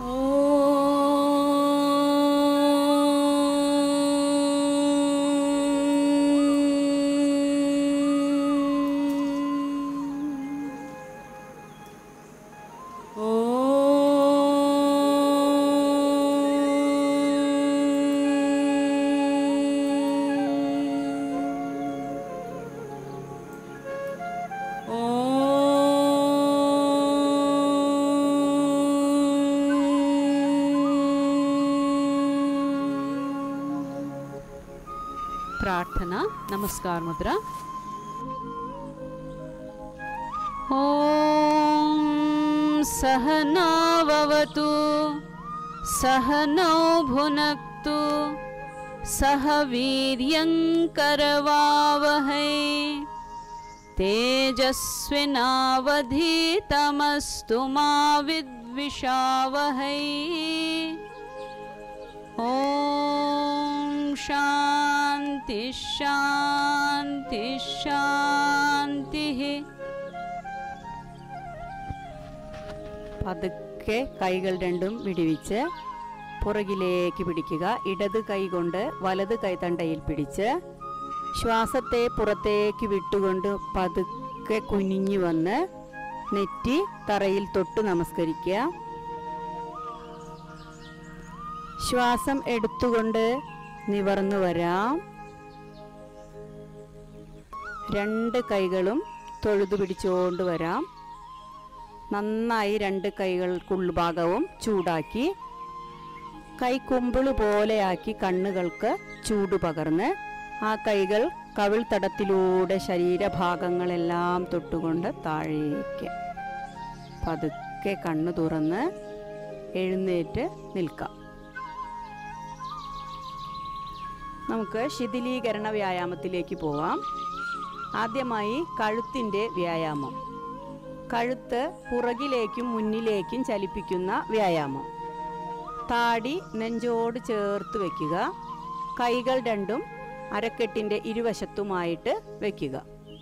പ്രാർത്ഥന നമസ്കാർ മുദ്ര ഓം സഹനാവവതു സഹനൗ ഭുനക്തു സഹ വീര്യങ്കരവാവഹൈ തേജസ്വിനാവധീതമസ്തു മാ വിദ്വിഷാവഹൈ ഓം ശാന്തി ശാന്തി ശാന്തി പതുക്കെ കൈകൾ രണ്ടും വിടുവിച്ച് പുറകിലേക്ക് പിടിക്കുക ഇടത് കൈ കൊണ്ട് വലത് കൈത്തണ്ടയിൽ പിടിച്ച് ശ്വാസത്തെ പുറത്തേക്ക് വിട്ടുകൊണ്ട് പതുക്കെ കുനിഞ്ഞു വന്ന് നെറ്റി തറയിൽ തൊട്ട് നമസ്കരിക്കുക ശ്വാസം എടുത്തുകൊണ്ട് നിവർന്നു വരാം രണ്ട് കൈകളും തൊഴുതു പിടിച്ചുകൊണ്ട് വരാം നന്നായി രണ്ട് കൈകൾക്കുൾഭാഗവും ചൂടാക്കി കൈക്കുമ്പിള് പോലെയാക്കി കണ്ണുകൾക്ക് ചൂട് പകർന്ന് ആ കൈകൾ കവിൾ തടത്തിലൂടെ ശരീരഭാഗങ്ങളെല്ലാം തൊട്ടുകൊണ്ട് താഴേക്ക് പതുക്കെ കണ്ണു തുറന്ന് എഴുന്നേറ്റ് നിൽക്കാം നമുക്ക് ശിഥിലീകരണ വ്യായാമത്തിലേക്ക് പോവാം ആദ്യമായി കഴുത്തിൻ്റെ വ്യായാമം കഴുത്ത് പുറകിലേക്കും മുന്നിലേക്കും ചലിപ്പിക്കുന്ന വ്യായാമം താടി നെഞ്ചോട് ചേർത്ത് വയ്ക്കുക കൈകൾ രണ്ടും അരക്കെട്ടിൻ്റെ ഇരുവശത്തുമായിട്ട് വയ്ക്കുക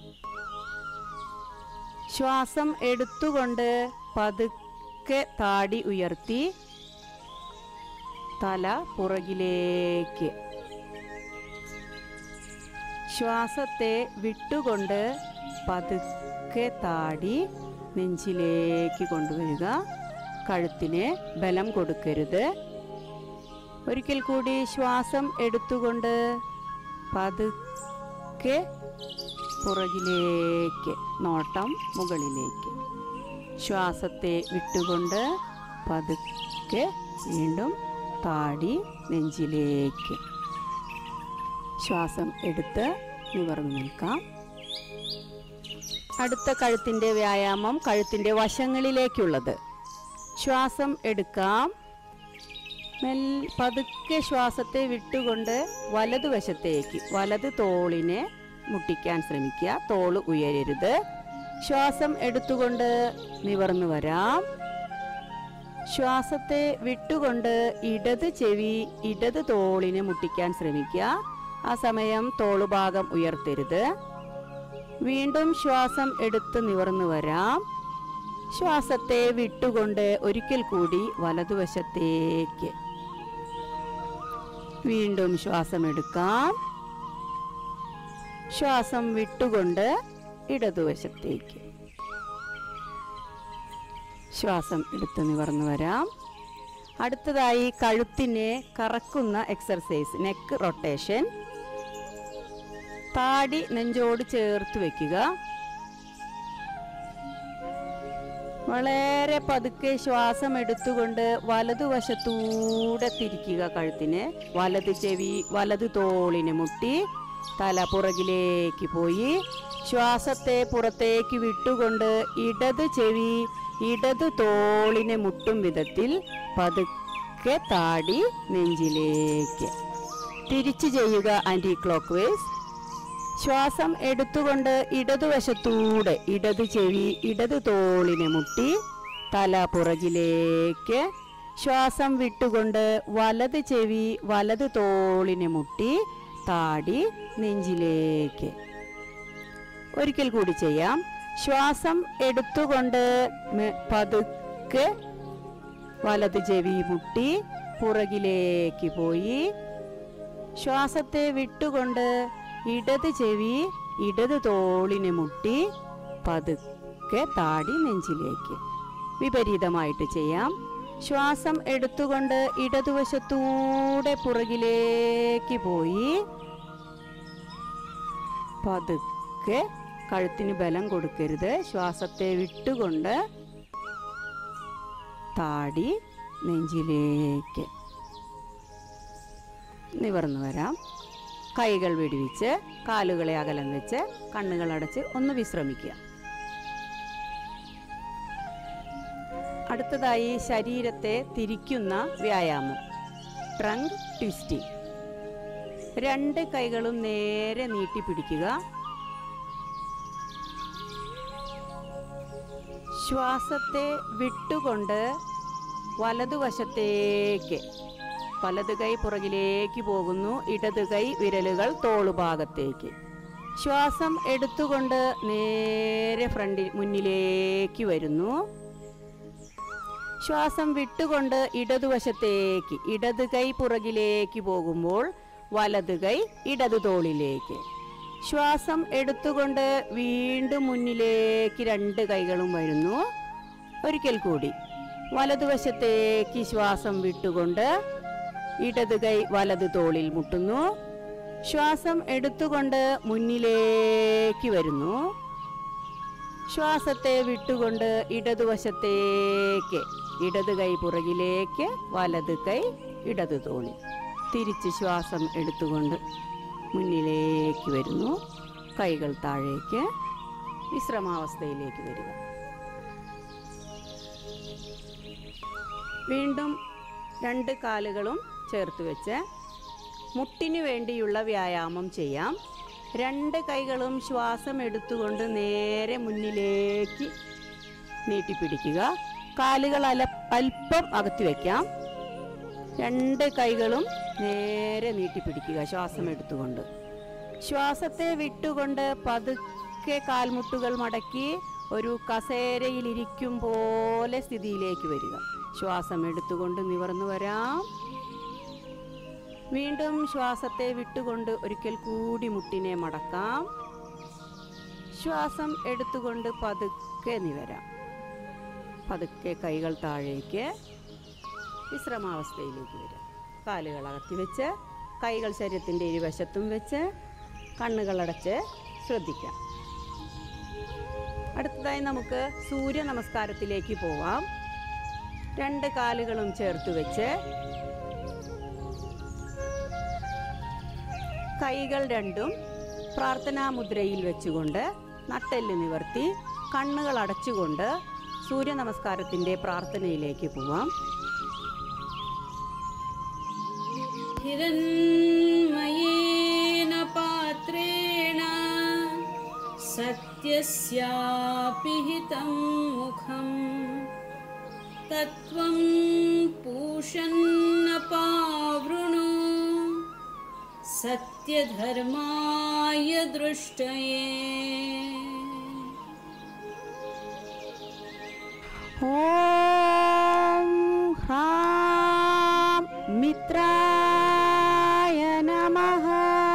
ശ്വാസം എടുത്തുകൊണ്ട് പതുക്കെ താടി ഉയർത്തി തല പുറകിലേക്ക് ശ്വാസത്തെ വിട്ടുകൊണ്ട് പതുക്കെ താടി നെഞ്ചിലേക്ക് കൊണ്ടുവരിക കഴുത്തിന് ബലം കൊടുക്കരുത് ഒരിക്കൽ കൂടി ശ്വാസം എടുത്തുകൊണ്ട് പതുക്കെ പുറകിലേക്ക് നോട്ടം മുകളിലേക്ക് ശ്വാസത്തെ വിട്ടുകൊണ്ട് പതുക്കെ വീണ്ടും താടി നെഞ്ചിലേക്ക് ശ്വാസം എടുത്ത് നിവർന്നു നിൽക്കാം അടുത്ത കഴുത്തിൻ്റെ വ്യായാമം കഴുത്തിൻ്റെ വശങ്ങളിലേക്കുള്ളത് ശ്വാസം എടുക്കാം മെൽ പതുക്കെ ശ്വാസത്തെ വിട്ടുകൊണ്ട് വലതുവശത്തേക്ക് വലത് തോളിനെ മുട്ടിക്കാൻ ശ്രമിക്കുക തോള് ഉയരരുത് ശ്വാസം എടുത്തുകൊണ്ട് നിവർന്നു വരാം ശ്വാസത്തെ വിട്ടുകൊണ്ട് ഇടത് ചെവി ഇടത് തോളിനെ മുട്ടിക്കാൻ ശ്രമിക്കുക ആ സമയം തോളുഭാഗം ഉയർത്തരുത് വീണ്ടും ശ്വാസം എടുത്ത് നിവർന്നു വരാം ശ്വാസത്തെ വിട്ടുകൊണ്ട് ഒരിക്കൽ കൂടി വലതുവശത്തേക്ക് വീണ്ടും ശ്വാസം എടുക്കാം ശ്വാസം വിട്ടുകൊണ്ട് ഇടതുവശത്തേക്ക് ശ്വാസം എടുത്ത് നിവർന്നു വരാം അടുത്തതായി കഴുത്തിനെ കറക്കുന്ന എക്സർസൈസ് നെക്ക് റൊട്ടേഷൻ താടി നെഞ്ചോട് ചേർത്ത് വെക്കുക വളരെ പതുക്കെ ശ്വാസം എടുത്തുകൊണ്ട് വലതുവശത്തൂടെ തിരിക്കുക കഴുത്തിന് വലത് ചെവി വലത് തോളിന് മുട്ടി തല പുറകിലേക്ക് പോയി ശ്വാസത്തെ പുറത്തേക്ക് വിട്ടുകൊണ്ട് ഇടത് ചെവി ഇടത് തോളിനെ മുട്ടും വിധത്തിൽ പതുക്കെ താടി നെഞ്ചിലേക്ക് തിരിച്ചു ചെയ്യുക ആൻറ്റി ക്ലോക്ക് വേസ് ശ്വാസം എടുത്തുകൊണ്ട് ഇടതുവശത്തൂടെ ഇടത് ചെവി ഇടത് തോളിനെ മുട്ടി തല പുറകിലേക്ക് ശ്വാസം വിട്ടുകൊണ്ട് വലത് ചെവി വലത് തോളിനെ മുട്ടി താടി നെഞ്ചിലേക്ക് ഒരിക്കൽ കൂടി ചെയ്യാം ശ്വാസം എടുത്തുകൊണ്ട് മെ- പതുക്കെ വലത് ചെവി മുട്ടി പുറകിലേക്ക് പോയി ശ്വാസത്തെ വിട്ടുകൊണ്ട് ഇടത് ചെവി ഇടത് തോളിന് മുട്ടി പതുക്കെ താടി നെഞ്ചിലേക്ക് വിപരീതമായിട്ട് ചെയ്യാം ശ്വാസം എടുത്തുകൊണ്ട് ഇടതുവശത്തൂടെ പുറകിലേക്ക് പോയി പതുക്കെ കഴുത്തിന് ബലം കൊടുക്കരുത് ശ്വാസത്തെ വിട്ടുകൊണ്ട് താടി നെഞ്ചിലേക്ക് നിവർന്നു വരാം കൈകൾ വെടിവിച്ച് കാലുകളെ അകലം വെച്ച് കണ്ണുകൾ അടച്ച് ഒന്ന് വിശ്രമിക്കുക അടുത്തതായി ശരീരത്തെ തിരിക്കുന്ന വ്യായാമം ട്രങ്ക് ട്വിസ്റ്റിംഗ് രണ്ട് കൈകളും നേരെ നീട്ടി പിടിക്കുക ശ്വാസത്തെ വിട്ടുകൊണ്ട് വലതുവശത്തേക്ക് വലത് കൈ പുറകിലേക്ക് പോകുന്നു ഇടത് കൈ വിരലുകൾ തോളുഭാഗത്തേക്ക് ശ്വാസം എടുത്തുകൊണ്ട് നേരെ ഫ്രണ്ടിൽ മുന്നിലേക്ക് വരുന്നു ശ്വാസം വിട്ടുകൊണ്ട് ഇടതുവശത്തേക്ക് ഇടത് കൈ പുറകിലേക്ക് പോകുമ്പോൾ വലത് കൈ ഇടതു തോളിലേക്ക് ശ്വാസം എടുത്തുകൊണ്ട് വീണ്ടും മുന്നിലേക്ക് രണ്ട് കൈകളും വരുന്നു ഒരിക്കൽ കൂടി വലതുവശത്തേക്ക് ശ്വാസം വിട്ടുകൊണ്ട് ഇടത് കൈ വലത് തോളിൽ മുട്ടുന്നു ശ്വാസം എടുത്തുകൊണ്ട് മുന്നിലേക്ക് വരുന്നു ശ്വാസത്തെ വിട്ടുകൊണ്ട് ഇടതുവശത്തേക്ക് ഇടത് കൈ പുറകിലേക്ക് വലത് കൈ ഇടത് തോളി തിരിച്ച് ശ്വാസം എടുത്തുകൊണ്ട് മുന്നിലേക്ക് വരുന്നു കൈകൾ താഴേക്ക് വിശ്രമാവസ്ഥയിലേക്ക് വരിക വീണ്ടും രണ്ട് കാലുകളും ചേർത്ത് വെച്ച് മുട്ടിനു വേണ്ടിയുള്ള വ്യായാമം ചെയ്യാം രണ്ട് കൈകളും ശ്വാസം എടുത്തുകൊണ്ട് നേരെ മുന്നിലേക്ക് നീട്ടിപ്പിടിക്കുക കാലുകൾ അല അല്പം അകത്തി വയ്ക്കാം രണ്ട് കൈകളും നേരെ നീട്ടിപ്പിടിക്കുക ശ്വാസം എടുത്തുകൊണ്ട് ശ്വാസത്തെ വിട്ടുകൊണ്ട് പതുക്കെ കാൽമുട്ടുകൾ മടക്കി ഒരു കസേരയിലിരിക്കും പോലെ സ്ഥിതിയിലേക്ക് വരിക ശ്വാസം എടുത്തുകൊണ്ട് നിവർന്നു വരാം വീണ്ടും ശ്വാസത്തെ വിട്ടുകൊണ്ട് ഒരിക്കൽ കൂടി മുട്ടിനെ മടക്കാം ശ്വാസം എടുത്തുകൊണ്ട് പതുക്കെ നിവരാം പതുക്കെ കൈകൾ താഴേക്ക് വിശ്രമാവസ്ഥയിലേക്ക് വരാം കാലുകൾ അകത്തി വെച്ച് കൈകൾ ശരീരത്തിൻ്റെ ഇരുവശത്തും വെച്ച് കണ്ണുകൾ അടച്ച് ശ്രദ്ധിക്കാം അടുത്തതായി നമുക്ക് സൂര്യ നമസ്കാരത്തിലേക്ക് പോവാം രണ്ട് കാലുകളും ചേർത്ത് വെച്ച് കൈകൾ രണ്ടും പ്രാർത്ഥനാ മുദ്രയിൽ വെച്ചുകൊണ്ട് നട്ടെല്ല് നിവർത്തി കണ്ണുകൾ അടച്ചുകൊണ്ട് സൂര്യ നമസ്കാരത്തിൻ്റെ പ്രാർത്ഥനയിലേക്ക് പോവാം हिरण्मयेन पात्रेण सत्यस्यापि हितं मुखम् तत्त्वं पूषन्नपावृणु सत्यधर्माय दृष्टये ഓം ഹ്രാം മിത്രായ നമഃ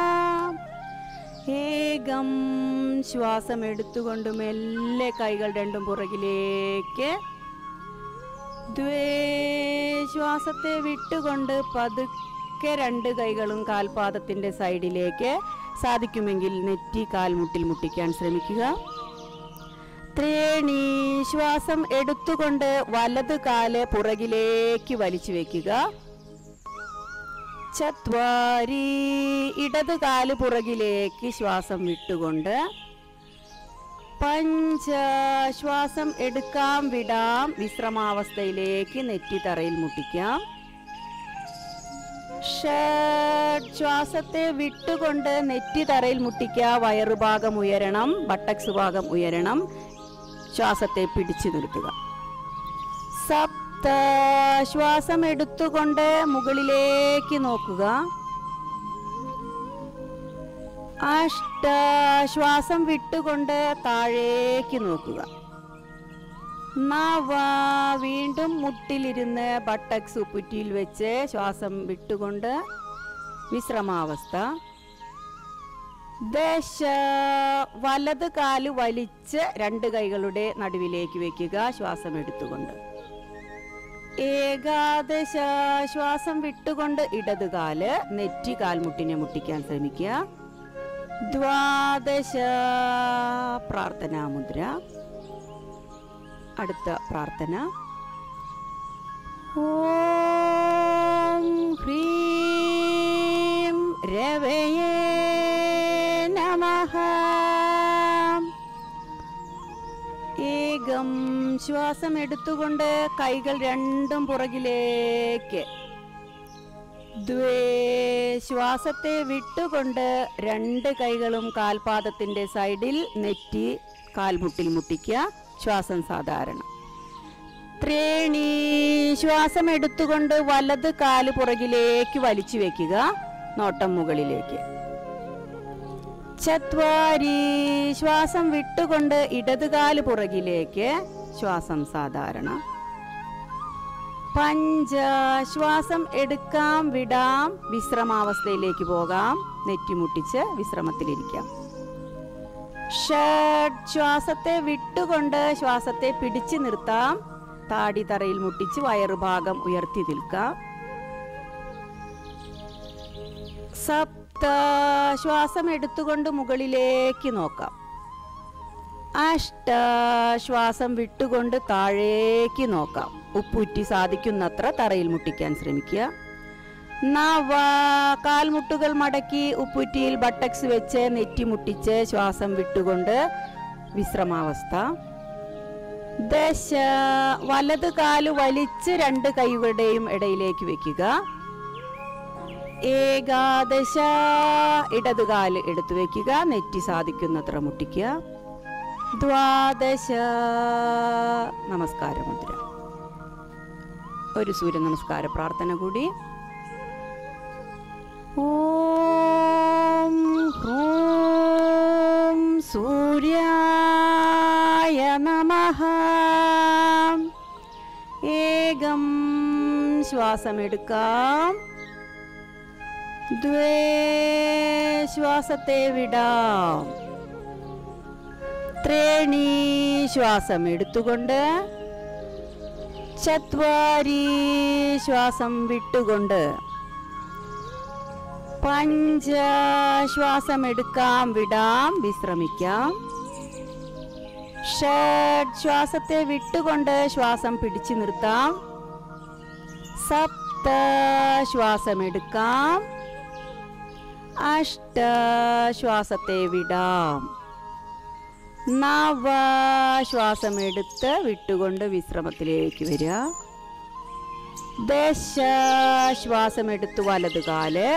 ഏകം ശ്വാസം എടുത്തുകൊണ്ട് മെല്ലെ കൈകൾ രണ്ടും പുറകിലേക്ക് ദ്വേ ശ്വാസത്തെ വിട്ടുകൊണ്ട് പതുക്കെ രണ്ട് കൈകളും കാൽപാദത്തിന്റെ സൈഡിലേക്ക് സാധിക്കുമെങ്കിൽ നെറ്റി കാൽമുട്ടിൽ മുട്ടിക്കാൻ ശ്രമിക്കുക ത്രേണി ശ്വാസം എടുത്തുകൊണ്ട് വലത് കാല് പുറകിലേക്ക് വലിച്ചു വെക്കുക ചത്വാരി ഇടത് കാല് പുറകിലേക്ക് ശ്വാസം വിട്ടുകൊണ്ട് പഞ്ച ശ്വാസം എടുക്കാം വിടാം വിശ്രമാവസ്ഥയിലേക്ക് നെറ്റി തറയിൽ മുട്ടിക്കാം ഷഡ് ശ്വാസത്തെ വിട്ടുകൊണ്ട് നെറ്റി തറയിൽ മുട്ടിക്കുക വയറുഭാഗം ഉയരണം ബട്ടക്സ് ഭാഗം ഉയരണം ശ്വാസത്തെ പിടിച്ചു നിർത്തുക സപ്ത ശ്വാസം എടുത്തുകൊണ്ട് മുകളിലേക്ക് നോക്കുക അഷ്ട ശ്വാസം വിട്ടുകൊണ്ട് താഴേക്ക് നോക്കുക നവ വീണ്ടും മുട്ടിലിരുന്ന് ബട്ടക്സ് ഉപ്പുറ്റിയിൽ വെച്ച് ശ്വാസം വിട്ടുകൊണ്ട് വിശ്രമാവസ്ഥ ദശ വലത് കാല് വലിച്ച് രണ്ട് കൈകളുടെ നടുവിലേക്ക് വെക്കുക ശ്വാസം എടുത്തുകൊണ്ട് ഏകാദശ ശ്വാസം വിട്ടുകൊണ്ട് ഇടത് കാല് നെറ്റി കാൽമുട്ടിനെ മുട്ടിക്കാൻ ശ്രമിക്കുക ദ്വാദശ പ്രാർത്ഥനാമുദ്ര അടുത്ത പ്രാർത്ഥന ഓം ഹ്രീം രവയേ നമഃ ഏകം ശ്വാസം എടുത്തുകൊണ്ട് കൈകൾ രണ്ടും പുറകിലേക്ക് ദ്വേ ശ്വാസത്തെ വിട്ടുകൊണ്ട് രണ്ട് കൈകളും കാൽപാദത്തിന്റെ സൈഡിൽ നെറ്റി കാൽമുട്ടിൽ മുട്ടിക്കുക ശ്വാസം സാധാരണ ത്രേണി ശ്വാസം എടുത്തുകൊണ്ട് വലത് കാല് പുറകിലേക്ക് വലിച്ചു വെക്കുക നോട്ടം മുകളിലേക്ക് ചത്വാരി ശ്വാസം വിട്ടുകൊണ്ട് ഇടതുകാല് പുറകിലേക്ക് ശ്വാസം സാധാരണ പഞ്ച ശ്വാസം എടുക്കാം വിടാം വിശ്രമാവസ്ഥയിലേക്ക് പോകാം നെറ്റിമുട്ടിച്ച് വിശ്രമത്തിലിരിക്കാം ഷഡ് ശ്വാസത്തെ വിട്ടുകൊണ്ട് ശ്വാസത്തെ പിടിച്ചു നിർത്താം താടി തറയിൽ മുട്ടിച്ച് വയറുഭാഗം ഉയർത്തി നിൽക്കാം സപ്ത ശ്വാസം എടുത്തുകൊണ്ട് മുകളിലേക്ക് നോക്കാം അഷ്ട ശ്വാസം വിട്ടുകൊണ്ട് താഴേക്ക് നോക്കാം ഉപ്പുറ്റി സാധിക്കുന്നത്ര തറയിൽ മുട്ടിക്കാൻ ശ്രമിക്കുക നവ കാൽമുട്ടുകൾ മടക്കി ഉപ്പുറ്റിയിൽ ബട്ടക്സ് വെച്ച് നെറ്റി മുട്ടിച്ച് ശ്വാസം വിട്ടുകൊണ്ട് വിശ്രമാവസ്ഥ ദശ വലത് കാല് വലിച്ച് രണ്ട് കൈകളുടെയും ഇടയിലേക്ക് വെക്കുക ഏകാദശ ഇടതുകാല് എടുത്തു വെക്കുക നെറ്റി സാധിക്കുന്നത്ര മുട്ടിക്കുക ദ്വാദശ നമസ്കാര മുദ്ര ഒരു സൂര്യ നമസ്കാര പ്രാർത്ഥന കൂടി ഓം ഹ്രൂം സൂര്യായ നമഃ ഏകം ശ്വാസമെടുക്കാം ദ്വേ ശ്വാസത്തെ വിടാം ത്രേണി ശ്വാസം എടുത്തുകൊണ്ട് ചത്വാരി ശ്വാസം വിട്ടുകൊണ്ട് പഞ്ച ശ്വാസം എടുക്കാം വിടാം വിശ്രമിക്കാം ഷഡ് ശ്വാസത്തെ വിട്ടുകൊണ്ട് ശ്വാസം പിടിച്ചു നിർത്താം സപ്ത ശ്വാസം എടുക്കാം അഷ്ട ശ്വാസത്തെ വിടാം നവ ശ്വാസം എടുത്ത് വിട്ടുകൊണ്ട് വിശ്രമത്തിലേക്ക് വരിക ദശ ശ്വാസം എടുത്ത് വലത് കാല്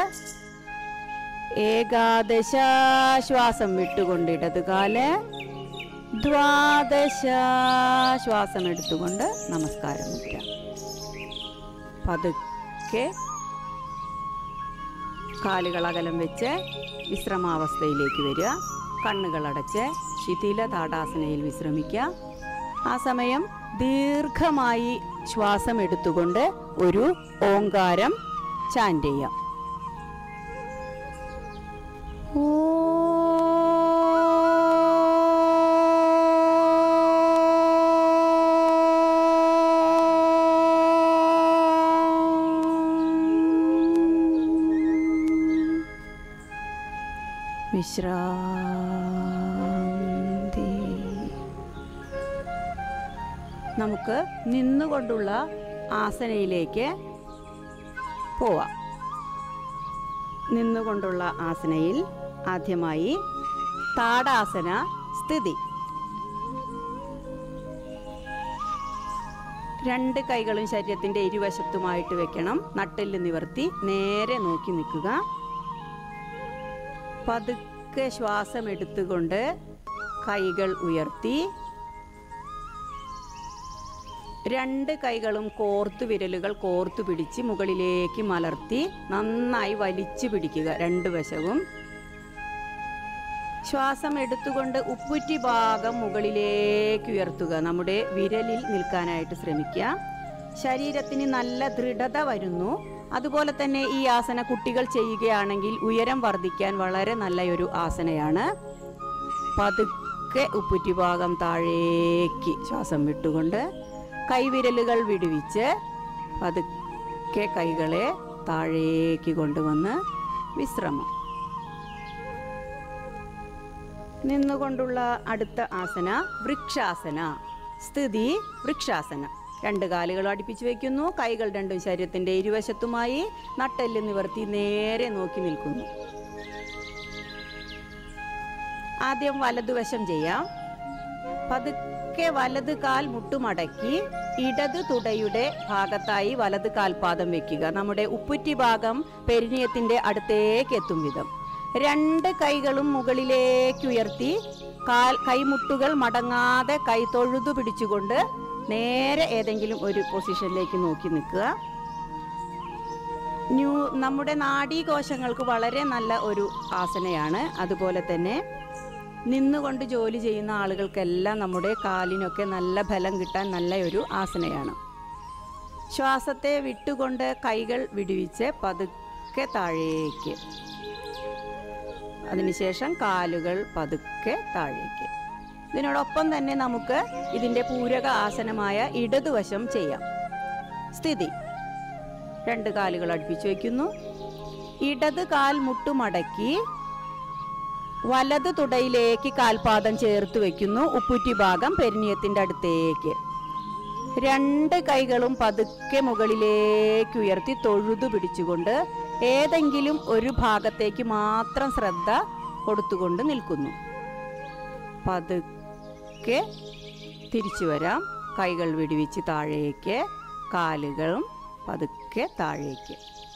ഏകാദശ ശ്വാസം വിട്ടുകൊണ്ട് ഇടത് കാല് ദ്വാദശ ശ്വാസം എടുത്തുകൊണ്ട് നമസ്കാരം മുദ്ര പതുക്കെ കാലുകൾ അകലം വെച്ച് വിശ്രമാവസ്ഥയിലേക്ക് വരിക കണ്ണുകളടച്ച് ശിഥില താടാസനയിൽ വിശ്രമിക്കുക ആ സമയം ദീർഘമായി ശ്വാസം എടുത്തുകൊണ്ട് ഒരു ഓങ്കാരം ചാൻറ്റ് ചെയ്യാം വിശ്രാന്തി നമുക്ക് നിന്നുകൊണ്ടുള്ള ആസനയിലേക്ക് പോവാം നിന്നുകൊണ്ടുള്ള ആസനയിൽ ആദ്യമായി താടാസന സ്ഥിതി രണ്ട് കൈകളും ശരീരത്തിന്റെ ഇരുവശത്തുമായിട്ട് വെക്കണം നട്ടെല്ല് നിവർത്തി നേരെ നോക്കി നിൽക്കുക പതുക്കെ ശ്വാസം എടുത്തുകൊണ്ട് കൈകൾ ഉയർത്തി രണ്ട് കൈകളും കോർത്തു വിരലുകൾ കോർത്തു പിടിച്ച് മുകളിലേക്ക് മലർത്തി നന്നായി വലിച്ചു പിടിക്കുക രണ്ട് വശവും ശ്വാസം എടുത്തുകൊണ്ട് ഉപ്പുറ്റി ഭാഗം മുകളിലേക്ക് ഉയർത്തുക നമ്മുടെ വിരലിൽ നിൽക്കാനായിട്ട് ശ്രമിക്കുക ശരീരത്തിന് നല്ല ദൃഢത വരുന്നു അതുപോലെ തന്നെ ഈ ആസന കുട്ടികൾ ചെയ്യുകയാണെങ്കിൽ ഉയരം വർദ്ധിക്കാൻ വളരെ നല്ലൊരു ആസനയാണ് പതുക്കെ ഉപ്പുറ്റി ഭാഗം താഴേക്ക് ശ്വാസം വിട്ടുകൊണ്ട് കൈവിരലുകൾ വിടുവിച്ച് പതുക്കെ കൈകളെ താഴേക്ക് കൊണ്ടുവന്ന് വിശ്രമം നിന്നുകൊണ്ടുള്ള അടുത്ത ആസന വൃക്ഷാസന സ്ഥിതി വൃക്ഷാസന രണ്ട് കാലുകൾ അടുപ്പിച്ച് വയ്ക്കുന്നു കൈകൾ രണ്ടും ശരീരത്തിന്റെ ഇരുവശത്തുമായി നട്ടെല്ല് നിവർത്തി നേരെ നോക്കി നിൽക്കുന്നു ആദ്യം വലതുവശം ചെയ്യാം പതുക്കെ വലത് കാൽ മുട്ടുമടക്കി ഇടത് തുടയുടെ ഭാഗത്തായി വലത് കാൽപാദം വെക്കുക നമ്മുടെ ഉപ്പുറ്റി ഭാഗം പെരിനിയത്തിന്റെ അടുത്തേക്ക് എത്തും വിധം രണ്ട് കൈകളും മുകളിലേക്ക് ഉയർത്തി കാൽ കൈമുട്ടുകൾ മടങ്ങാതെ കൈ തൊഴുതു പിടിച്ചുകൊണ്ട് നേരെ ഏതെങ്കിലും ഒരു പൊസിഷനിലേക്ക് നോക്കി നിൽക്കുക ന്യൂ നമ്മുടെ നാഡീകോശങ്ങൾക്ക് വളരെ നല്ല ഒരു ആസനയാണ് അതുപോലെ തന്നെ നിന്നുകൊണ്ട് ജോലി ചെയ്യുന്ന ആളുകൾക്കെല്ലാം നമ്മുടെ കാലിനൊക്കെ നല്ല ബലം കിട്ടാൻ നല്ല ഒരു ആസനയാണ് ശ്വാസത്തെ വിട്ടുകൊണ്ട് കൈകൾ വിടുവിച്ച് പതുക്കെ താഴേക്ക് അതിനുശേഷം കാലുകൾ പതുക്കെ താഴേക്ക് ഇതിനോടൊപ്പം തന്നെ നമുക്ക് ഇതിൻ്റെ പൂരക ആസനമായ ഇടതുവശം ചെയ്യാം സ്ഥിതി രണ്ട് കാലുകൾ അടുപ്പിച്ച് വയ്ക്കുന്നു ഇടത് കാൽ മുട്ടുമടക്കി വലത് തുടയിലേക്ക് കാൽപാദം ചേർത്ത് വെക്കുന്നു ഉപ്പുറ്റി ഭാഗം പെരിനിയത്തിന്റെ അടുത്തേക്ക് രണ്ട് കൈകളും പതുക്കെ മുകളിലേക്ക് ഉയർത്തി തൊഴുതു പിടിച്ചുകൊണ്ട് ഏതെങ്കിലും ഒരു ഭാഗത്തേക്ക് മാത്രം ശ്രദ്ധ കൊടുത്തുകൊണ്ട് നിൽക്കുന്നു പതുക്കെ തിരിച്ചു വരാം കൈകൾ വിടുവിച്ച് താഴേക്ക് കാലുകളും പതുക്കെ താഴേക്ക്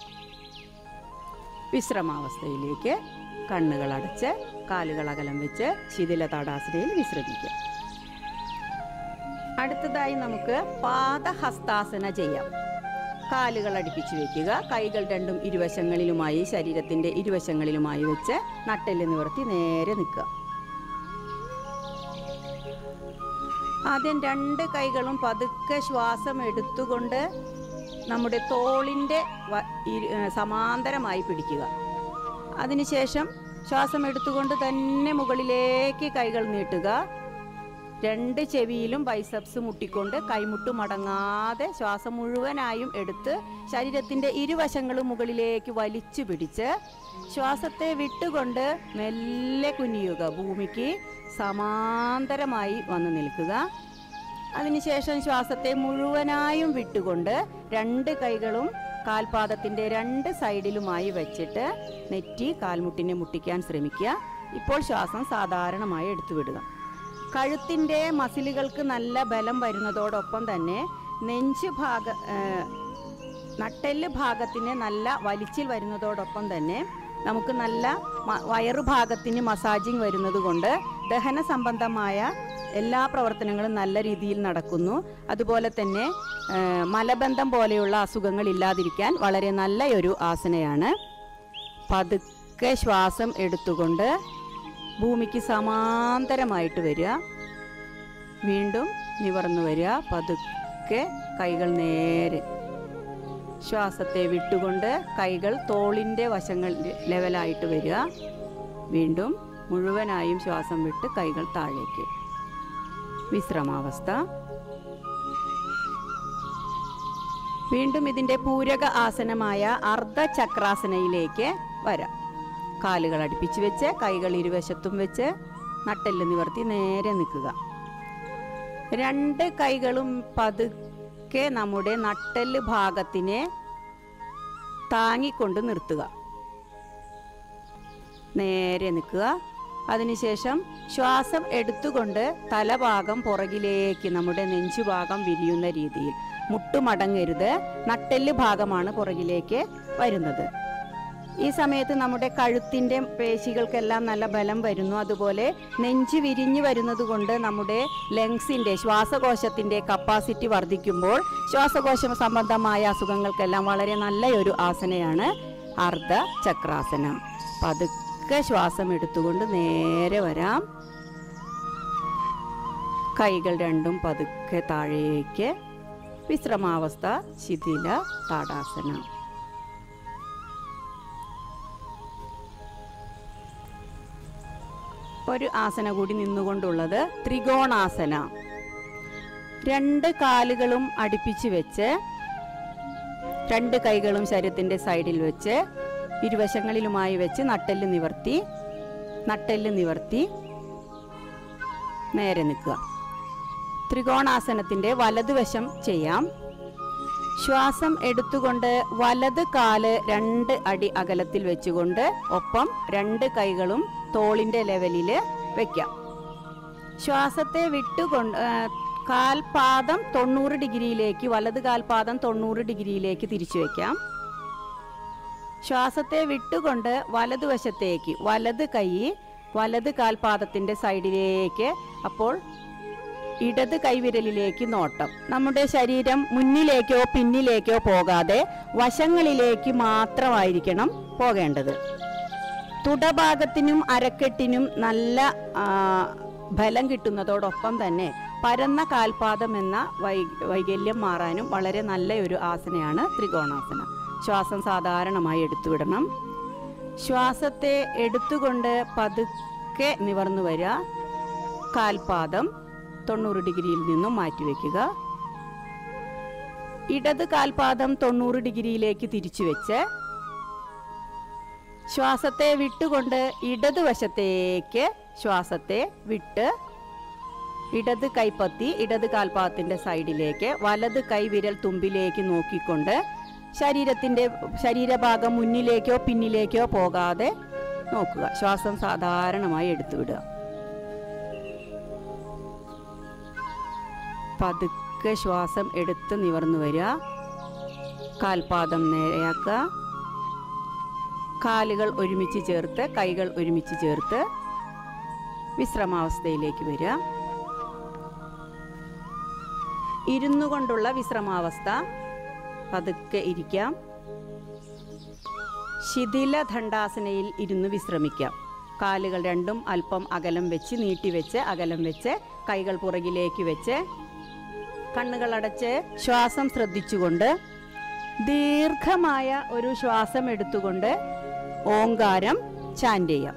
വിശ്രമാവസ്ഥയിലേക്ക് കണ്ണുകൾ അടച്ച് കാലുകൾ അകലം വെച്ച് ശിഥില താടാസനയിൽ വിശ്രമിക്കുക അടുത്തതായി നമുക്ക് പാദഹസ്താസന ചെയ്യാം കാലുകൾ അടുപ്പിച്ച് വെക്കുക കൈകൾ രണ്ടും ഇരുവശങ്ങളിലുമായി ശരീരത്തിന്റെ ഇരുവശങ്ങളിലുമായി വെച്ച് നട്ടെല്ല് നിവർത്തി നേരെ നിൽക്കുക ആദ്യം രണ്ട് കൈകളും പതുക്കെ ശ്വാസം എടുത്തുകൊണ്ട് നമ്മുടെ തോളിൻ്റെ വ- ഇരു- ഏ, സമാന്തരമായി പിടിക്കുക അതിനുശേഷം ശ്വാസം എടുത്തുകൊണ്ട് തന്നെ മുകളിലേക്ക് കൈകൾ നീട്ടുക രണ്ട് ചെവിയിലും ബൈസപ്സ് മുട്ടിക്കൊണ്ട് കൈമുട്ട് മടങ്ങാതെ ശ്വാസം മുഴുവനായും എടുത്ത് ശരീരത്തിന്റെ ഇരുവശങ്ങളും മുകളിലേക്ക് വലിച്ചു പിടിച്ച് ശ്വാസത്തെ വിട്ടുകൊണ്ട് മെല്ലെ കുനിയുക ഭൂമിക്ക് സമാന്തരമായി വന്ന് നിൽക്കുക അതിനുശേഷം ശ്വാസത്തെ മുഴുവനായും വിട്ടുകൊണ്ട് രണ്ട് കൈകളും കാൽപാദത്തിന്റെ രണ്ട് സൈഡിലുമായി വെച്ചിട്ട് നെറ്റി കാൽമുട്ടിനെ മുട്ടിക്കാൻ ശ്രമിക്കുക ഇപ്പോൾ ശ്വാസം സാധാരണമായി എടുത്തുവിടുക കഴുത്തിന്റെ മസിലുകൾക്ക് നല്ല ബലം വരുന്നതോടൊപ്പം തന്നെ നെഞ്ച് ഭാഗ ഏ, നട്ടെല്ല് ഭാഗത്തിന് നല്ല വലിച്ചിൽ വരുന്നതോടൊപ്പം തന്നെ നമുക്ക് നല്ല മ- വയറു ഭാഗത്തിന് മസാജിങ് വരുന്നത് കൊണ്ട് ദഹന സംബന്ധമായ എല്ലാ പ്രവർത്തനങ്ങളും നല്ല രീതിയിൽ നടക്കുന്നു അതുപോലെ തന്നെ ഏ, മലബന്ധം പോലെയുള്ള അസുഖങ്ങൾ ഇല്ലാതിരിക്കാൻ വളരെ നല്ല ഒരു ആസനയാണ് പതുക്കെ ശ്വാസം എടുത്തുകൊണ്ട് ഭൂമിക്ക് സമാന്തരമായിട്ട് വരിക വീണ്ടും നിവർന്നു വരിക പതുക്കെ കൈകൾ നേരെ ശ്വാസത്തെ വിട്ടുകൊണ്ട് കൈകൾ തോളിൻ്റെ വശങ്ങൾ ലെവലായിട്ട് വരിക വീണ്ടും മുഴുവനായും ശ്വാസം വിട്ട് കൈകൾ താഴേക്ക് വിശ്രമാവസ്ഥ വീണ്ടും ഇതിൻ്റെ പൂരക ആസനമായ അർദ്ധചക്രാസനയിലേക്ക് വരാം കാലുകൾ അടുപ്പിച്ച് വെച്ച് കൈകൾ ഇരുവശത്തും വെച്ച് നട്ടെല്ല് നിവർത്തി നേരെ നിൽക്കുക രണ്ട് കൈകളും പതുക്കെ നമ്മുടെ നട്ടെല്ല് ഭാഗത്തിനെ താങ്ങിക്കൊണ്ട് നിർത്തുക നേരെ നിൽക്കുക അതിനുശേഷം ശ്വാസം എടുത്തുകൊണ്ട് തലഭാഗം പുറകിലേക്ക് നമ്മുടെ നെഞ്ചുഭാഗം വിരിയുന്ന രീതിയിൽ മുട്ടുമടങ്ങരുത് നട്ടെല്ല് ഭാഗമാണ് പുറകിലേക്ക് വരുന്നത് ഈ സമയത്ത് നമ്മുടെ കഴുത്തിൻ്റെ പേശികൾക്കെല്ലാം നല്ല ബലം വരുന്നു അതുപോലെ നെഞ്ച് വിരിഞ്ഞു വരുന്നത് കൊണ്ട് നമ്മുടെ ലങ്സിൻ്റെ ശ്വാസകോശത്തിൻ്റെ കപ്പാസിറ്റി വർദ്ധിക്കുമ്പോൾ ശ്വാസകോശ സംബന്ധമായ അസുഖങ്ങൾക്കെല്ലാം വളരെ നല്ല ഒരു ആസനയാണ് അർദ്ധ ചക്രാസന പതുക്കെ പതുക്കെ ശ്വാസം എടുത്തുകൊണ്ട് നേരെ വരാം കൈകൾ രണ്ടും പതുക്കെ താഴേക്ക് വിശ്രമാവസ്ഥ ശിഥില താടാസന ഒരു ആസന കൂടി നിന്നുകൊണ്ടുള്ളത് ത്രികോണാസന രണ്ട് കാലുകളും അടുപ്പിച്ച് വെച്ച് രണ്ട് കൈകളും ശരീരത്തിന്റെ സൈഡിൽ വെച്ച് ഇരുവശങ്ങളിലുമായി വെച്ച് നട്ടെല്ല് നിവർത്തി നട്ടെല്ല് നിവർത്തി നേരെ നിൽക്കുക ത്രികോണാസനത്തിന്റെ വലതുവശം ചെയ്യാം ശ്വാസം എടുത്തുകൊണ്ട് വലത് കാല് രണ്ട് അടി അകലത്തിൽ വെച്ചുകൊണ്ട് ഒപ്പം രണ്ട് കൈകളും തോളിന്റെ ലെവലിൽ വെക്കാം ശ്വാസത്തെ വിട്ടുകൊണ്ട് ആ, കാൽപാദം തൊണ്ണൂറ് ഡിഗ്രിയിലേക്ക് വലത് കാൽപാദം തൊണ്ണൂറ് ഡിഗ്രിയിലേക്ക് തിരിച്ചു വെക്കാം ശ്വാസത്തെ വിട്ടുകൊണ്ട് വലതുവശത്തേക്ക് വലത് കൈ വലത് കാൽപാദത്തിന്റെ സൈഡിലേക്ക് അപ്പോൾ ഇടത് കൈവിരലിലേക്ക് നോട്ടം നമ്മുടെ ശരീരം മുന്നിലേക്കോ പിന്നിലേക്കോ പോകാതെ വശങ്ങളിലേക്ക് മാത്രമായിരിക്കണം പോകേണ്ടത് തുടഭാഗത്തിനും അരക്കെട്ടിനും നല്ല ആ, ബലം കിട്ടുന്നതോടൊപ്പം തന്നെ പരന്ന കാൽപാദം എന്ന വൈ വൈകല്യം മാറാനും വളരെ നല്ല ഒരു ആസനയാണ് ത്രികോണാസന ശ്വാസം സാധാരണമായി എടുത്തുവിടണം ശ്വാസത്തെ എടുത്തുകൊണ്ട് പതുക്കെ നിവർന്നു വരിക കാൽപാദം തൊണ്ണൂറ് ഡിഗ്രിയിൽ നിന്നും മാറ്റിവെക്കുക ഇടത് കാൽപാദം തൊണ്ണൂറ് ഡിഗ്രിയിലേക്ക് തിരിച്ചു വെച്ച് ശ്വാസത്തെ വിട്ടുകൊണ്ട് ഇടതുവശത്തേക്ക് ശ്വാസത്തെ വിട്ട് ഇടത് കൈപ്പത്തി ഇടത് കാൽപാദത്തിന്റെ സൈഡിലേക്ക് വലത് കൈവിരൽ തുമ്പിലേക്ക് നോക്കിക്കൊണ്ട് ശരീരത്തിന്റെ ശരീരഭാഗം മുന്നിലേക്കോ പിന്നിലേക്കോ പോകാതെ നോക്കുക ശ്വാസം സാധാരണമായി എടുത്തുവിടുക പതുക്കെ ശ്വാസം എടുത്ത് നിവർന്നു വരിക കാൽപാദം നേരെയാക്കുക കാലുകൾ ഒരുമിച്ച് ചേർത്ത് കൈകൾ ഒരുമിച്ച് ചേർത്ത് വിശ്രമാവസ്ഥയിലേക്ക് വരിക ഇരുന്നു കൊണ്ടുള്ള വിശ്രമാവസ്ഥ പതുക്കെ ഇരിക്കാം ശിഥില ദണ്ഡാസനയിൽ ഇരുന്ന് വിശ്രമിക്കാം കാലുകൾ രണ്ടും അല്പം അകലം വെച്ച് നീട്ടിവെച്ച് അകലം വെച്ച് കൈകൾ പുറകിലേക്ക് വെച്ച് കണ്ണുകൾ അടച്ച് ശ്വാസം ശ്രദ്ധിച്ചുകൊണ്ട് ദീർഘമായ ഒരു ശ്വാസം എടുത്തുകൊണ്ട് ഓങ്കാരം ചാൻഡ് ചെയ്യാം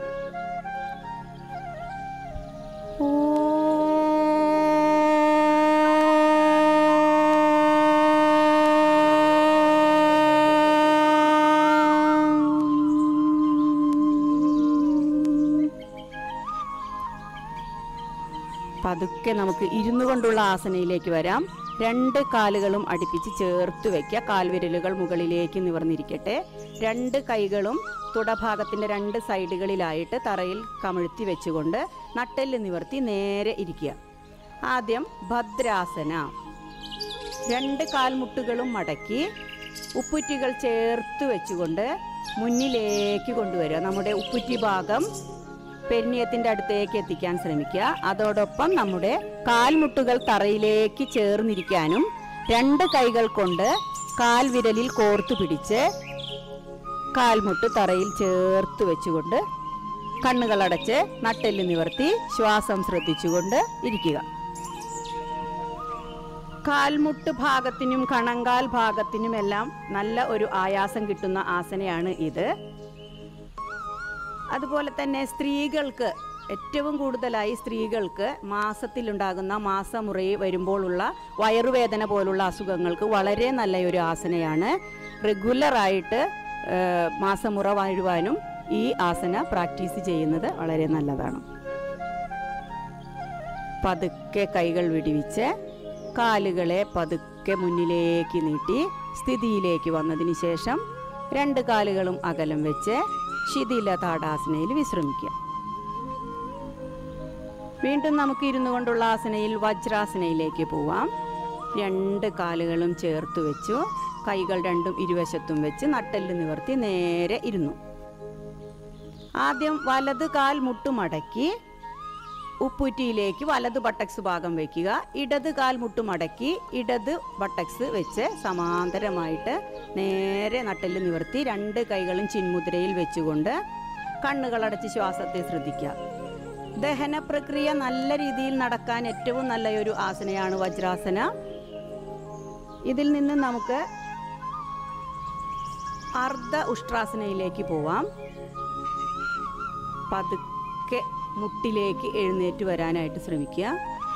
പതുക്കെ നമുക്ക് ഇരുന്നു കൊണ്ടുള്ള ആസനയിലേക്ക് വരാം രണ്ട് കാലുകളും അടുപ്പിച്ച് ചേർത്ത് വെക്കുക കാൽവിരലുകൾ മുകളിലേക്ക് നിവർന്നിരിക്കട്ടെ രണ്ട് കൈകളും തുടഭാഗത്തിന്റെ രണ്ട് സൈഡുകളിലായിട്ട് തറയിൽ കമിഴ്ത്തി വെച്ചുകൊണ്ട് നട്ടെല്ല് നിവർത്തി നേരെ ഇരിക്കുക ആദ്യം ഭദ്രാസന രണ്ട് കാൽമുട്ടുകളും മടക്കി ഉപ്പുറ്റികൾ ചേർത്ത് വെച്ചുകൊണ്ട് മുന്നിലേക്ക് കൊണ്ടുവരിക നമ്മുടെ ഉപ്പുറ്റി ഭാഗം പെരിനിയത്തിന്റെ അടുത്തേക്ക് എത്തിക്കാൻ ശ്രമിക്കുക അതോടൊപ്പം നമ്മുടെ കാൽമുട്ടുകൾ തറയിലേക്ക് ചേർന്നിരിക്കാനും രണ്ട് കൈകൾ കൊണ്ട് കാൽവിരലിൽ കോർത്തു പിടിച്ച് കാൽമുട്ട് തറയിൽ ചേർത്ത് വെച്ചുകൊണ്ട് കണ്ണുകൾ അടച്ച് നട്ടെല്ല് നിവർത്തി ശ്വാസം ശ്രദ്ധിച്ചുകൊണ്ട് ഇരിക്കുക കാൽമുട്ട് ഭാഗത്തിനും കണങ്കാൽ ഭാഗത്തിനുമെല്ലാം നല്ല ഒരു ആയാസം കിട്ടുന്ന ആസനയാണ് ഇത് അതുപോലെ തന്നെ സ്ത്രീകൾക്ക് ഏറ്റവും കൂടുതലായി സ്ത്രീകൾക്ക് മാസത്തിലുണ്ടാകുന്ന മാസമുറി വരുമ്പോഴുള്ള വയറുവേദന പോലുള്ള അസുഖങ്ങൾക്ക് വളരെ നല്ല ഒരു ആസനയാണ് റെഗുലറായിട്ട് ഏഹ്, മാസമുറ വരുവാനും ഈ ആസന പ്രാക്ടീസ് ചെയ്യുന്നത് വളരെ നല്ലതാണ് പതുക്കെ കൈകൾ വിടിവിച്ച് കാലുകളെ പതുക്കെ മുന്നിലേക്ക് നീട്ടി സ്ഥിതിയിലേക്ക് വന്നതിന് ശേഷം രണ്ട് കാലുകളും അകലം വെച്ച് ശിഥില താടാസനയിൽ വിശ്രമിക്കുക വീണ്ടും നമുക്ക് ഇരുന്നു കൊണ്ടുള്ള ആസനയിൽ വജ്രാസനയിലേക്ക് പോവാം രണ്ട് കാലുകളും ചേർത്ത് വെച്ചു കൈകൾ രണ്ടും ഇരുവശത്തും വെച്ച് നട്ടെല്ല് നിവർത്തി നേരെ ഇരുന്നു ആദ്യം വലത് കാൽ മുട്ടുമടക്കി ഉപ്പുറ്റിയിലേക്ക് വലത് ബട്ടക്സ് ഭാഗം വെക്കുക ഇടത് കാൽ മുട്ടുമടക്കി ഇടത് ബട്ടക്സ് വെച്ച് സമാന്തരമായിട്ട് നേരെ നട്ടെല്ല് നിവർത്തി രണ്ട് കൈകളും ചിന്മുദ്രയിൽ വെച്ചുകൊണ്ട് കണ്ണുകളടച്ച് ശ്വാസത്തെ ശ്രദ്ധിക്കുക ദഹന പ്രക്രിയ നല്ല രീതിയിൽ നടക്കാൻ ഏറ്റവും നല്ല ഒരു ആസനയാണ് വജ്രാസന ഇതിൽ നിന്ന് നമുക്ക് അർദ്ധ ഉഷ്ട്രാസനയിലേക്ക് പോവാം പതുക്കെ മുട്ടിലേക്ക് എഴുന്നേറ്റ് വരാനായിട്ട് ശ്രമിക്കുക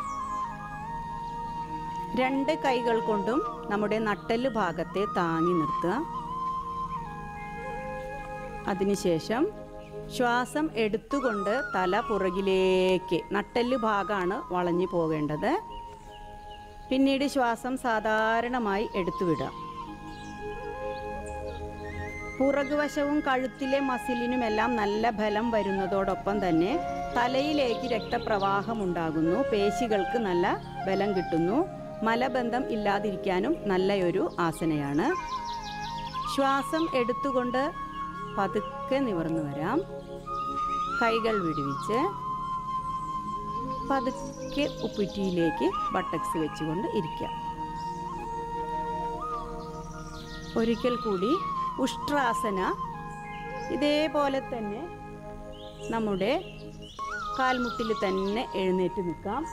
രണ്ട് കൈകൾ കൊണ്ടും നമ്മുടെ നട്ടെല്ല് ഭാഗത്തെ താങ്ങി നിർത്തുക അതിനുശേഷം ശ്വാസം എടുത്തുകൊണ്ട് തല പുറകിലേക്ക് നട്ടെല്ല് ഭാഗമാണ് വളഞ്ഞു പോകേണ്ടത് പിന്നീട് ശ്വാസം സാധാരണമായി എടുത്തുവിടാം പുറകുവശവും കഴുത്തിലെ മസിലിനുമെല്ലാം നല്ല ബലം വരുന്നതോടൊപ്പം തന്നെ തലയിലേക്ക് രക്തപ്രവാഹം ഉണ്ടാകുന്നു പേശികൾക്ക് നല്ല ബലം കിട്ടുന്നു മലബന്ധം ഇല്ലാതിരിക്കാനും നല്ലൊരു ആസനയാണ് ശ്വാസം എടുത്തുകൊണ്ട് പതുക്കെ നിവർന്നു വരാം കൈകൾ വിടുവിച്ച് പതുക്കെ ഉപ്പുറ്റിയിലേക്ക് ബട്ടക്സ് വെച്ചുകൊണ്ട് ഇരിക്കാം ഒരിക്കൽ കൂടി ഉഷ്ട്രാസന ഇതേപോലെ തന്നെ നമ്മുടെ കാൽമുട്ടിൽ തന്നെ എഴുന്നേറ്റ് നിൽക്കാം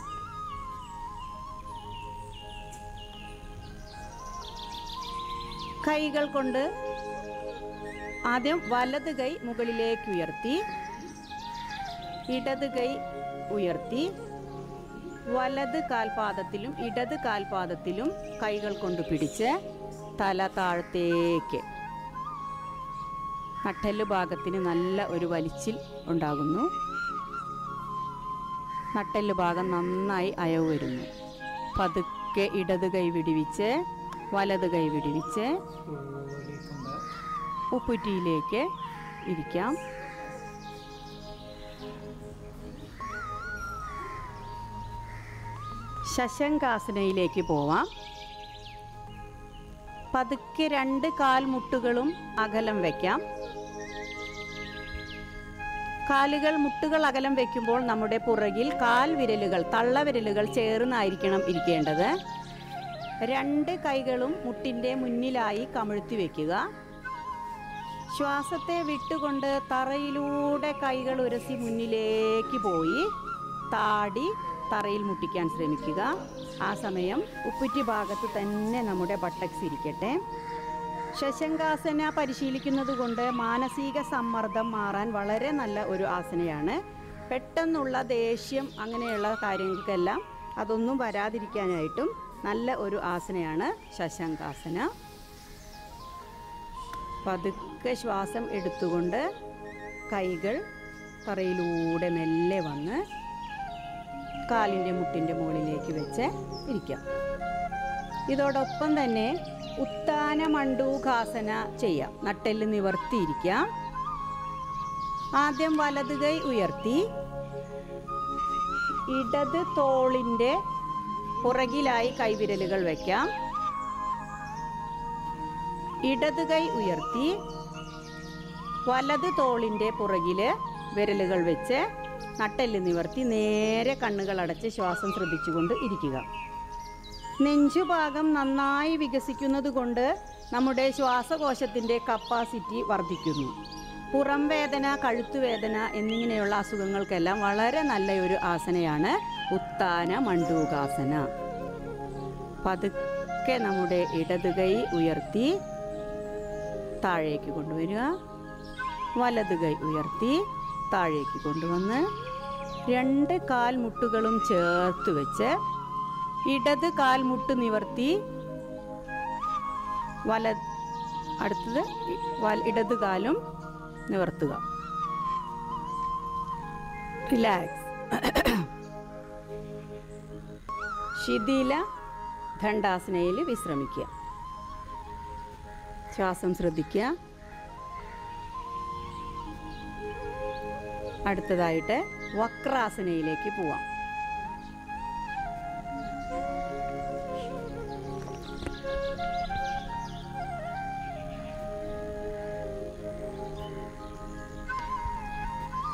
കൈകൾ കൊണ്ട് ആദ്യം വലത് കൈ മുകളിലേക്ക് ഉയർത്തി ഇടത് കൈ ഉയർത്തി വലത് കാൽപാദത്തിലും ഇടത് കാൽപാദത്തിലും കൈകൾ കൊണ്ട് പിടിച്ച് തല താഴത്തേക്ക് നട്ടെല്ല് ഭാഗത്തിന് നല്ല ഒരു വലിച്ചിൽ ഉണ്ടാകുന്നു നട്ടെല്ല് ഭാഗം നന്നായി അയവ് വരുന്നു പതുക്കെ ഇടത് കൈ വിടിവിച്ച് വലത് കൈ വിടിവിച്ച് ഉപ്പുറ്റിയിലേക്ക് ഇരിക്കാം ശശങ്കാസനയിലേക്ക് പോവാം പതുക്കെ രണ്ട് കാൽമുട്ടുകളും അകലം വയ്ക്കാം കാലുകൾ മുട്ടുകൾ അകലം വെക്കുമ്പോൾ നമ്മുടെ പുറകിൽ കാൽ വിരലുകൾ തള്ളവിരലുകൾ ചേർന്നായിരിക്കണം ഇരിക്കേണ്ടത് രണ്ട് കൈകളും മുട്ടിൻ്റെ മുന്നിലായി കമിഴ്ത്തി വെക്കുക ശ്വാസത്തെ വിട്ടുകൊണ്ട് തറയിലൂടെ കൈകൾ ഉരസി മുന്നിലേക്ക് പോയി താടി തറയിൽ മുട്ടിക്കാൻ ശ്രമിക്കുക ആ സമയം ഉപ്പുറ്റി ഭാഗത്ത് തന്നെ നമ്മുടെ ബട്ടക്സ് ഇരിക്കട്ടെ ശശങ്കാസന പരിശീലിക്കുന്നത് കൊണ്ട് മാനസിക സമ്മർദ്ദം മാറാൻ വളരെ നല്ല ഒരു ആസനയാണ് പെട്ടെന്നുള്ള ദേഷ്യം അങ്ങനെയുള്ള കാര്യങ്ങൾക്കെല്ലാം അതൊന്നും വരാതിരിക്കാനായിട്ടും നല്ല ഒരു ആസനയാണ് ശശങ്കാസന പതുക്കെ ശ്വാസം എടുത്തുകൊണ്ട് കൈകൾ തറയിലൂടെ മെല്ലെ വന്ന് കാലിൻ്റെ മുട്ടിൻ്റെ മുകളിലേക്ക് വെച്ച് ഇരിക്കാം ഇതോടൊപ്പം തന്നെ ഉത്താന മണ്ടൂകാസന ചെയ്യാം നട്ടെല്ല് നിവർത്തിയിരിക്കാം ആദ്യം വലത് കൈ ഉയർത്തി ഇടത് തോളിൻ്റെ പുറകിലായി കൈവിരലുകൾ വയ്ക്കാം ഇടത് കൈ ഉയർത്തി വലത് തോളിൻ്റെ പുറകില് വിരലുകൾ വെച്ച് നട്ടെല്ല് നിവർത്തി നേരെ കണ്ണുകൾ അടച്ച് ശ്വാസം ശ്രദ്ധിച്ചുകൊണ്ട് ഇരിക്കുക നെഞ്ചുഭാഗം നന്നായി വികസിക്കുന്നത് കൊണ്ട് നമ്മുടെ ശ്വാസകോശത്തിൻ്റെ കപ്പാസിറ്റി വർദ്ധിക്കുന്നു പുറം വേദന കഴുത്തുവേദന എന്നിങ്ങനെയുള്ള അസുഖങ്ങൾക്കെല്ലാം വളരെ നല്ല ഒരു ആസനയാണ് ഉത്താന മണ്ടൂകാസന പതുക്കെ നമ്മുടെ ഇടത് കൈ ഉയർത്തി താഴേക്ക് കൊണ്ടുവരിക വലത് കൈ ഉയർത്തി താഴേക്ക് കൊണ്ടുവന്ന് രണ്ട് കാൽ മുട്ടുകളും ചേർത്ത് വെച്ച് ഇടത് കാൽ മുട്ട് നിവർത്തി വല അടുത്തത് ഇ- വല- ഇടത് കാലും നിവർത്തുക റിലാക്സ് ശിഥില ദണ്ഡാസനയിൽ വിശ്രമിക്കുക ശ്വാസം ശ്രദ്ധിക്കുക അടുത്തതായിട്ട് വക്രാസനയിലേക്ക് പോവാം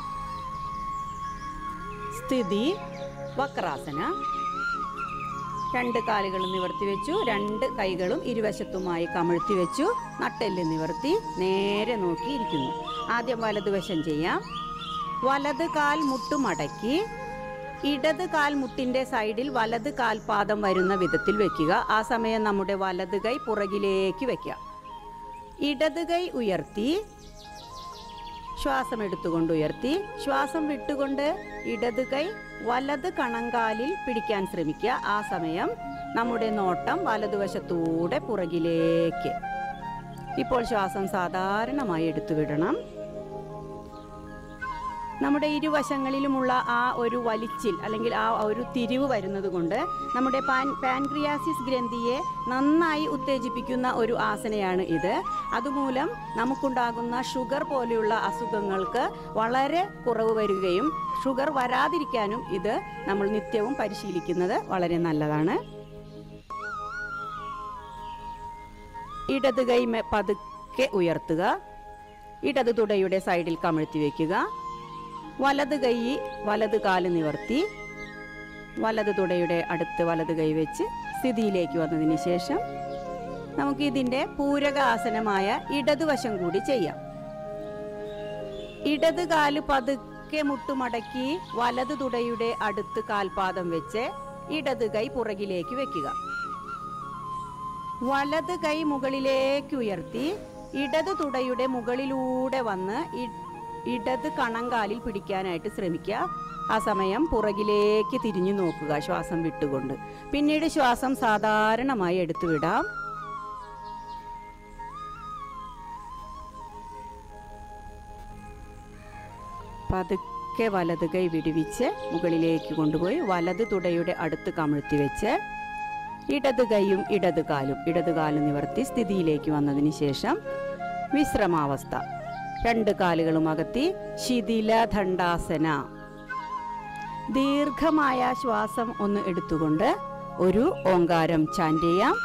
സ്ഥിതി വക്രാസന രണ്ട് കാലുകൾ നിവർത്തി വെച്ചു രണ്ട് കൈകളും ഇരുവശത്തുമായി കമിഴ്ത്തി വെച്ചു നട്ടെല്ല് നിവർത്തി നേരെ നോക്കി ഇരിക്കുന്നു ആദ്യം വലതുവശം ചെയ്യാം വലത് കാൽ മുട്ടുമടക്കി ഇടത് കാൽ മുട്ടിന്റെ സൈഡിൽ വലത് കാൽപാദം വരുന്ന വിധത്തിൽ വെക്കുക ആ സമയം നമ്മുടെ വലത് കൈ പുറകിലേക്ക് വെക്കുക ഇടത് കൈ ഉയർത്തി ശ്വാസം എടുത്തുകൊണ്ട് ഉയർത്തി ശ്വാസം വിട്ടുകൊണ്ട് ഇടത് കൈ വലത് കണങ്കാലിൽ പിടിക്കാൻ ശ്രമിക്കുക ആ സമയം നമ്മുടെ നോട്ടം വലതുവശത്തൂടെ പുറകിലേക്ക് ഇപ്പോൾ ശ്വാസം സാധാരണമായി എടുത്തുവിടണം നമ്മുടെ ഇരുവശങ്ങളിലുമുള്ള ആ ഒരു വലിച്ചിൽ അല്ലെങ്കിൽ ആ ഒരു തിരിവ് വരുന്നത് കൊണ്ട് നമ്മുടെ പാൻ പാൻക്രിയാസിസ് ഗ്രന്ഥിയെ നന്നായി ഉത്തേജിപ്പിക്കുന്ന ഒരു ആസനയാണ് ഇത് അതുമൂലം നമുക്കുണ്ടാകുന്ന ഷുഗർ പോലെയുള്ള അസുഖങ്ങൾക്ക് വളരെ കുറവ് വരികയും ഷുഗർ വരാതിരിക്കാനും ഇത് നമ്മൾ നിത്യവും പരിശീലിക്കുന്നത് വളരെ നല്ലതാണ് ഇടത് കൈ മെ- പതുക്കെ ഉയർത്തുക ഇടത് തുടയുടെ സൈഡിൽ കമിഴ്ത്തി വയ്ക്കുക വലത് കൈ വലത് കാല് നിവർത്തി വലത് തുടയുടെ അടുത്ത് വലത് കൈ വെച്ച് സ്ഥിതിയിലേക്ക് വന്നതിന് ശേഷം നമുക്ക് ഇതിൻ്റെ പൂരകാസനമായ ഇടതുവശം കൂടി ചെയ്യാം ഇടത് കാല് പതുക്കെ മുട്ടുമടക്കി വലത് തുടയുടെ അടുത്ത് കാൽപാദം വെച്ച് ഇടത് കൈ പുറകിലേക്ക് വെക്കുക വലത് കൈ മുകളിലേക്ക് ഉയർത്തി ഇടത് തുടയുടെ മുകളിലൂടെ വന്ന് ഇ- ഇടത് കണങ്കാലിൽ പിടിക്കാനായിട്ട് ശ്രമിക്കുക ആ സമയം പുറകിലേക്ക് തിരിഞ്ഞു നോക്കുക ശ്വാസം വിട്ടുകൊണ്ട് പിന്നീട് ശ്വാസം സാധാരണമായി എടുത്തു വിടാം പതുക്കെ വലത് കൈ വിടുവിച്ച് മുകളിലേക്ക് കൊണ്ടുപോയി വലത് തുടയുടെ അടുത്ത് കമിഴ്ത്തി വെച്ച് ഇടത് കൈയും ഇടത് കാലും ഇടത് കാലും നിവർത്തി സ്ഥിതിയിലേക്ക് വന്നതിന് ശേഷം വിശ്രമാവസ്ഥ രണ്ട് കാലുകളും അകത്തി ശിഥില ദണ്ഡാസന ദീർഘമായ ശ്വാസം ഒന്ന് എടുത്തുകൊണ്ട് ഒരു ഓങ്കാരം ചാൻറ്റ് ചെയ്യാം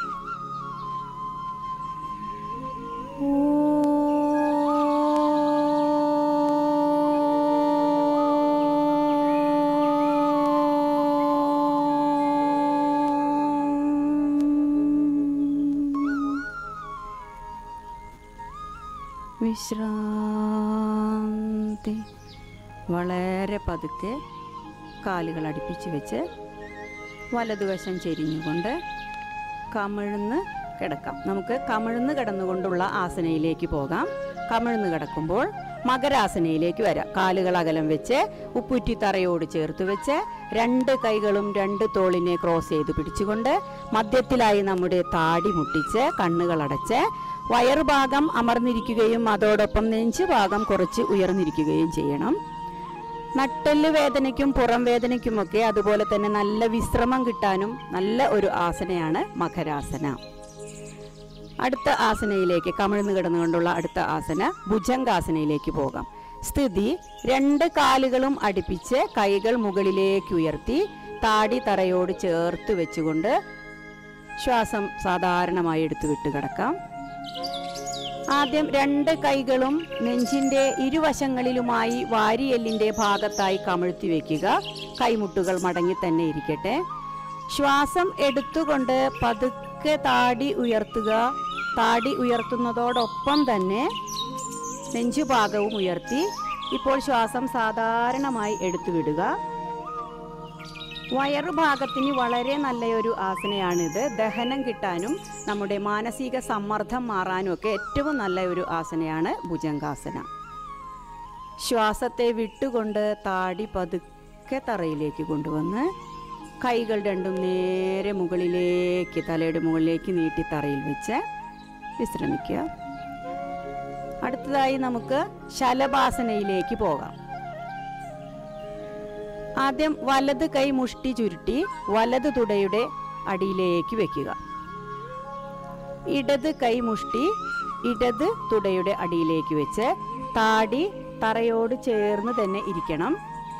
വിശ്രാന്തി വളരെ പതുക്കെ കാലുകൾ അടുപ്പിച്ച് വെച്ച് വലതുവശം ചെരിഞ്ഞുകൊണ്ട് കമിഴ്ന്ന് കിടക്കാം നമുക്ക് കമിഴ്ന്ന് കിടന്നുകൊണ്ടുള്ള ആസനയിലേക്ക് പോകാം കമിഴ്ന്ന് കിടക്കുമ്പോൾ മകരാസനയിലേക്ക് വരാം കാലുകൾ അകലം വെച്ച് ഉപ്പുറ്റി തറയോട് ചേർത്ത് വെച്ച് രണ്ട് കൈകളും രണ്ട് തോളിനെ ക്രോസ് ചെയ്ത് പിടിച്ചുകൊണ്ട് മധ്യത്തിലായി നമ്മുടെ താടി മുട്ടിച്ച് കണ്ണുകൾ അടച്ച് വയറുഭാഗം അമർന്നിരിക്കുകയും അതോടൊപ്പം നെഞ്ച് ഭാഗം കുറച്ച് ഉയർന്നിരിക്കുകയും ചെയ്യണം നട്ടെല്ല് വേദനയ്ക്കും പുറം വേദനയ്ക്കുമൊക്കെ അതുപോലെ തന്നെ നല്ല വിശ്രമം കിട്ടാനും നല്ല ഒരു ആസനയാണ് മകരാസന അടുത്ത ആസനയിലേക്ക് കമിഴ്ന്നു കിടന്നുകൊണ്ടുള്ള അടുത്ത ആസന ഭുജംഗാസനയിലേക്ക് പോകാം സ്ഥിതി രണ്ട് കാലുകളും അടുപ്പിച്ച് കൈകൾ മുകളിലേക്ക് ഉയർത്തി താടി തറയോട് ചേർത്ത് വെച്ചുകൊണ്ട് ശ്വാസം സാധാരണമായി എടുത്തു വിട്ട് കിടക്കാം ആദ്യം രണ്ട് കൈകളും നെഞ്ചിന്റെ ഇരുവശങ്ങളിലുമായി വാരിയെല്ലിന്റെ ഭാഗത്തായി കമിഴ്ത്തി വെക്കുക കൈമുട്ടുകൾ മടങ്ങി തന്നെ ഇരിക്കട്ടെ ശ്വാസം എടുത്തുകൊണ്ട് പതുക്കെ താടി ഉയർത്തുക താടി ഉയർത്തുന്നതോടൊപ്പം തന്നെ നെഞ്ചുഭാഗവും ഉയർത്തി ഇപ്പോൾ ശ്വാസം സാധാരണമായി എടുത്തു വിടുക വയറുഭാഗത്തിന് വളരെ നല്ലൊരു ആസനയാണിത് ദഹനം കിട്ടാനും നമ്മുടെ മാനസിക സമ്മർദ്ദം മാറാനും ഒക്കെ ഏറ്റവും നല്ല ഒരു ആസനയാണ് ഭുജംഗാസന ശ്വാസത്തെ വിട്ടുകൊണ്ട് താടി പതുക്കെ തറയിലേക്ക് കൊണ്ടുവന്ന് കൈകൾ രണ്ടും നേരെ മുകളിലേക്ക് തലയുടെ മുകളിലേക്ക് നീട്ടി തറയിൽ വെച്ച് വിശ്രമിക്കുക അടുത്തതായി നമുക്ക് ശലഭാസനയിലേക്ക് പോകാം ആദ്യം വലത് കൈ മുഷ്ടി ചുരുട്ടി വലത് തുടയുടെ അടിയിലേക്ക് വെക്കുക ഇടത് കൈ മുഷ്ടി ഇടത് തുടയുടെ അടിയിലേക്ക് വെച്ച് താടി തറയോട് ചേർന്ന് തന്നെ ഇരിക്കണം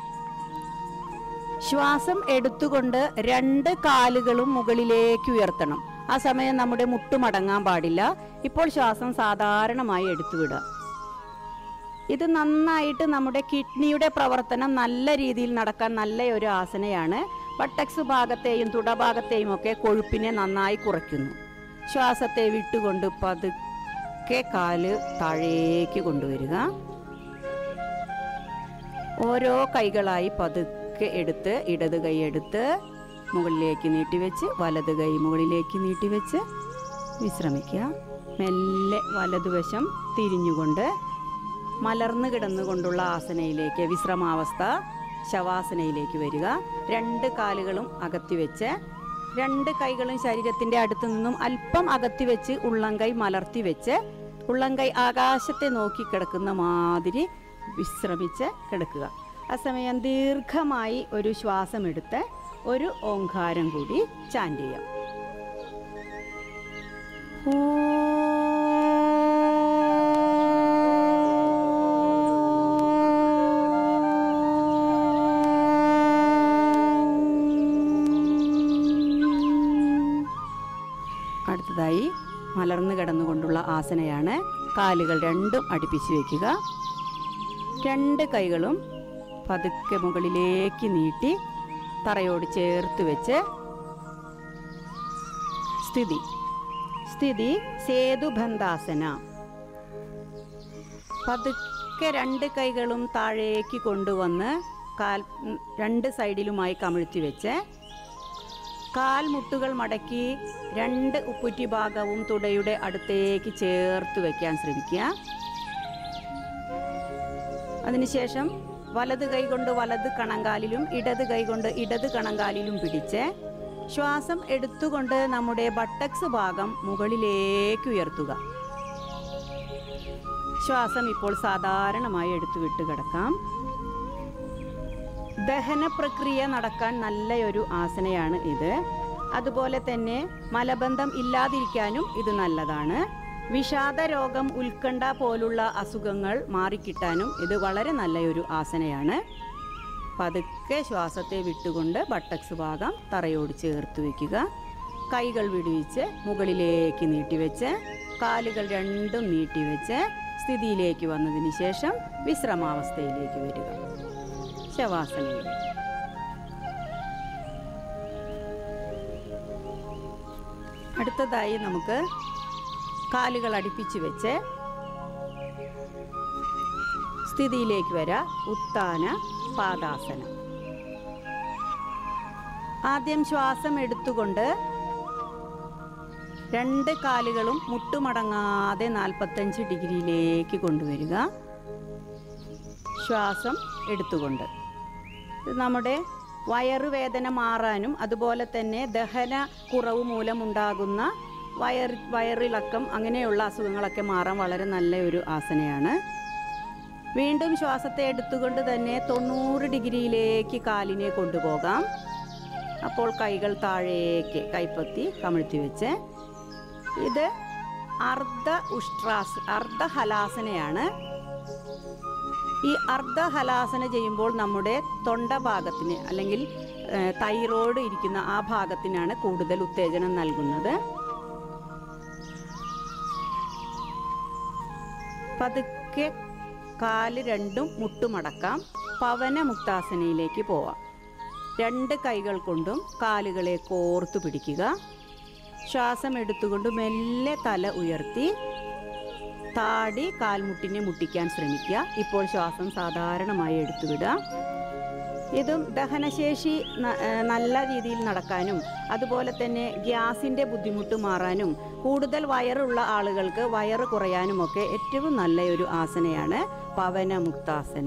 ശ്വാസം എടുത്തുകൊണ്ട് രണ്ട് കാലുകളും മുകളിലേക്ക് ഉയർത്തണം ആ സമയം നമ്മുടെ മുട്ട് മടങ്ങാൻ പാടില്ല ഇപ്പോൾ ശ്വാസം സാധാരണമായി എടുത്തുവിടുക ഇത് നന്നായിട്ട് നമ്മുടെ കിഡ്നിയുടെ പ്രവർത്തനം നല്ല രീതിയിൽ നടക്കാൻ നല്ല ഒരു ആസനയാണ് ബട്ടക്സ് ഭാഗത്തെയും തുടഭാഗത്തെയും ഒക്കെ കൊഴുപ്പിനെ നന്നായി കുറയ്ക്കുന്നു ശ്വാസത്തെ വിട്ടുകൊണ്ട് പതുക്കെ കാല് താഴേക്ക് കൊണ്ടുവരിക ഓരോ കൈകളായി പതുക്കെ എടുത്ത് ഇടത് കൈ എടുത്ത് മുകളിലേക്ക് നീട്ടിവെച്ച് വലത് കൈ മുകളിലേക്ക് നീട്ടിവെച്ച് വിശ്രമിക്കുക മെല്ലെ വലതുവശം തിരിഞ്ഞുകൊണ്ട് മലർന്നു കിടന്നുകൊണ്ടുള്ള ആസനയിലേക്ക് വിശ്രമാവസ്ഥ ശവാസനയിലേക്ക് വരിക രണ്ട് കാലുകളും അകത്തി വെച്ച് രണ്ട് കൈകളും ശരീരത്തിന്റെ അടുത്തു നിന്നും അല്പം അകത്തി വെച്ച് ഉള്ളംകൈ മലർത്തി വെച്ച് ഉള്ളംകൈ ആകാശത്തെ നോക്കി കിടക്കുന്ന മാതിരി വിശ്രമിച്ച് കിടക്കുക ആ സമയം ദീർഘമായി ഒരു ശ്വാസം എടുത്ത് ഒരു ഓങ്കാരം കൂടി ചാൻഡ് ചെയ്യാം അടുത്തതായി മലർന്നു കിടന്നുകൊണ്ടുള്ള ആസനയാണ് കാലുകൾ രണ്ടും അടുപ്പിച്ച് വയ്ക്കുക രണ്ട് കൈകളും പതുക്കെ മുകളിലേക്ക് നീട്ടി തറയോട് ചേർത്ത് വെച്ച് സ്ഥിതി സ്ഥിതി സേതുബന്ധാസന പതുക്കെ രണ്ട് കൈകളും താഴേക്ക് കൊണ്ടുവന്ന് കാൽ ഉം, രണ്ട് സൈഡിലുമായി കമിഴ്ത്തി വെച്ച് കാൽമുട്ടുകൾ മടക്കി രണ്ട് ഉപ്പുറ്റി ഭാഗവും തുടയുടെ അടുത്തേക്ക് ചേർത്ത് വെക്കാൻ ശ്രമിക്കുക അതിനുശേഷം വലത് കൈ കൊണ്ട് വലത് കണങ്കാലിലും ഇടത് കൈ കൊണ്ട് ഇടത് കണങ്കാലിലും പിടിച്ച് ശ്വാസം എടുത്തുകൊണ്ട് നമ്മുടെ ബട്ടക്സ് ഭാഗം മുകളിലേക്ക് ഉയർത്തുക ശ്വാസം ഇപ്പോൾ സാധാരണമായി എടുത്തു വിട്ട് കിടക്കാം ദഹന പ്രക്രിയ നടക്കാൻ നല്ലൊരു ആസനയാണ് ഇത് അതുപോലെ തന്നെ മലബന്ധം ഇല്ലാതിരിക്കാനും ഇത് നല്ലതാണ് വിഷാദ രോഗം ഉത്കണ്ഠ പോലുള്ള അസുഖങ്ങൾ മാറിക്കിട്ടാനും ഇത് വളരെ നല്ലൊരു ആസനയാണ് പതുക്കെ ശ്വാസത്തെ വിട്ടുകൊണ്ട് ബട്ടക്സ് ഭാഗം തറയോട് ചേർത്ത് വയ്ക്കുക കൈകൾ വിടുവിച്ച് മുകളിലേക്ക് നീട്ടിവെച്ച് കാലുകൾ രണ്ടും നീട്ടിവെച്ച് സ്ഥിതിയിലേക്ക് വന്നതിന് ശേഷം വിശ്രമാവസ്ഥയിലേക്ക് വരിക ശവാസനയിൽ അടുത്തതായി നമുക്ക് കാലുകൾ അടുപ്പിച്ച് വെച്ച് സ്ഥിതിയിലേക്ക് വരാം ഉത്താന പാദാസനം ആദ്യം ശ്വാസം എടുത്തുകൊണ്ട് രണ്ട് കാലുകളും മുട്ടുമടങ്ങാതെ നാൽപ്പത്തഞ്ച് ഡിഗ്രിയിലേക്ക് കൊണ്ടുവരിക ശ്വാസം എടുത്തുകൊണ്ട് ഇത് നമ്മുടെ വയറുവേദന മാറാനും അതുപോലെ തന്നെ ദഹന കുറവ് മൂലമുണ്ടാകുന്ന വയർ വയറിളക്കം അങ്ങനെയുള്ള അസുഖങ്ങളൊക്കെ മാറാൻ വളരെ നല്ല ഒരു ആസനയാണ് വീണ്ടും ശ്വാസത്തെ എടുത്തുകൊണ്ട് തന്നെ തൊണ്ണൂറ് ഡിഗ്രിയിലേക്ക് കാലിനെ കൊണ്ടുപോകാം അപ്പോൾ കൈകൾ താഴേക്ക് കൈപ്പത്തി കമിഴ്ത്തി വെച്ച് ഇത് അർദ്ധ ഉഷ്ട്രാസ് അർദ്ധ ഹലാസനയാണ് ഈ അർദ്ധ ഹലാസന ചെയ്യുമ്പോൾ നമ്മുടെ തൊണ്ട ഭാഗത്തിന് അല്ലെങ്കിൽ ഏഹ്, തൈറോയ്ഡ് ഇരിക്കുന്ന ആ ഭാഗത്തിനാണ് കൂടുതൽ ഉത്തേജനം നൽകുന്നത് പതുക്കെ കാല് രണ്ടും മുട്ടുമടക്കാം പവന മുക്താസനയിലേക്ക് പോവാം രണ്ട് കൈകൾ കൊണ്ടും കാലുകളെ കോർത്തു പിടിക്കുക ശ്വാസം എടുത്തുകൊണ്ട് മെല്ലെ തല ഉയർത്തി താടി കാൽമുട്ടിനെ മുട്ടിക്കാൻ ശ്രമിക്കുക ഇപ്പോൾ ശ്വാസം സാധാരണമായി എടുത്തുവിടുക ഇതും ദഹനശേഷി ന- ഏഹ് നല്ല രീതിയിൽ നടക്കാനും അതുപോലെ തന്നെ ഗ്യാസിൻ്റെ ബുദ്ധിമുട്ട് മാറാനും കൂടുതൽ വയറുള്ള ആളുകൾക്ക് വയറ് കുറയാനുമൊക്കെ ഏറ്റവും നല്ല ഒരു ആസനയാണ് പവനമുക്താസന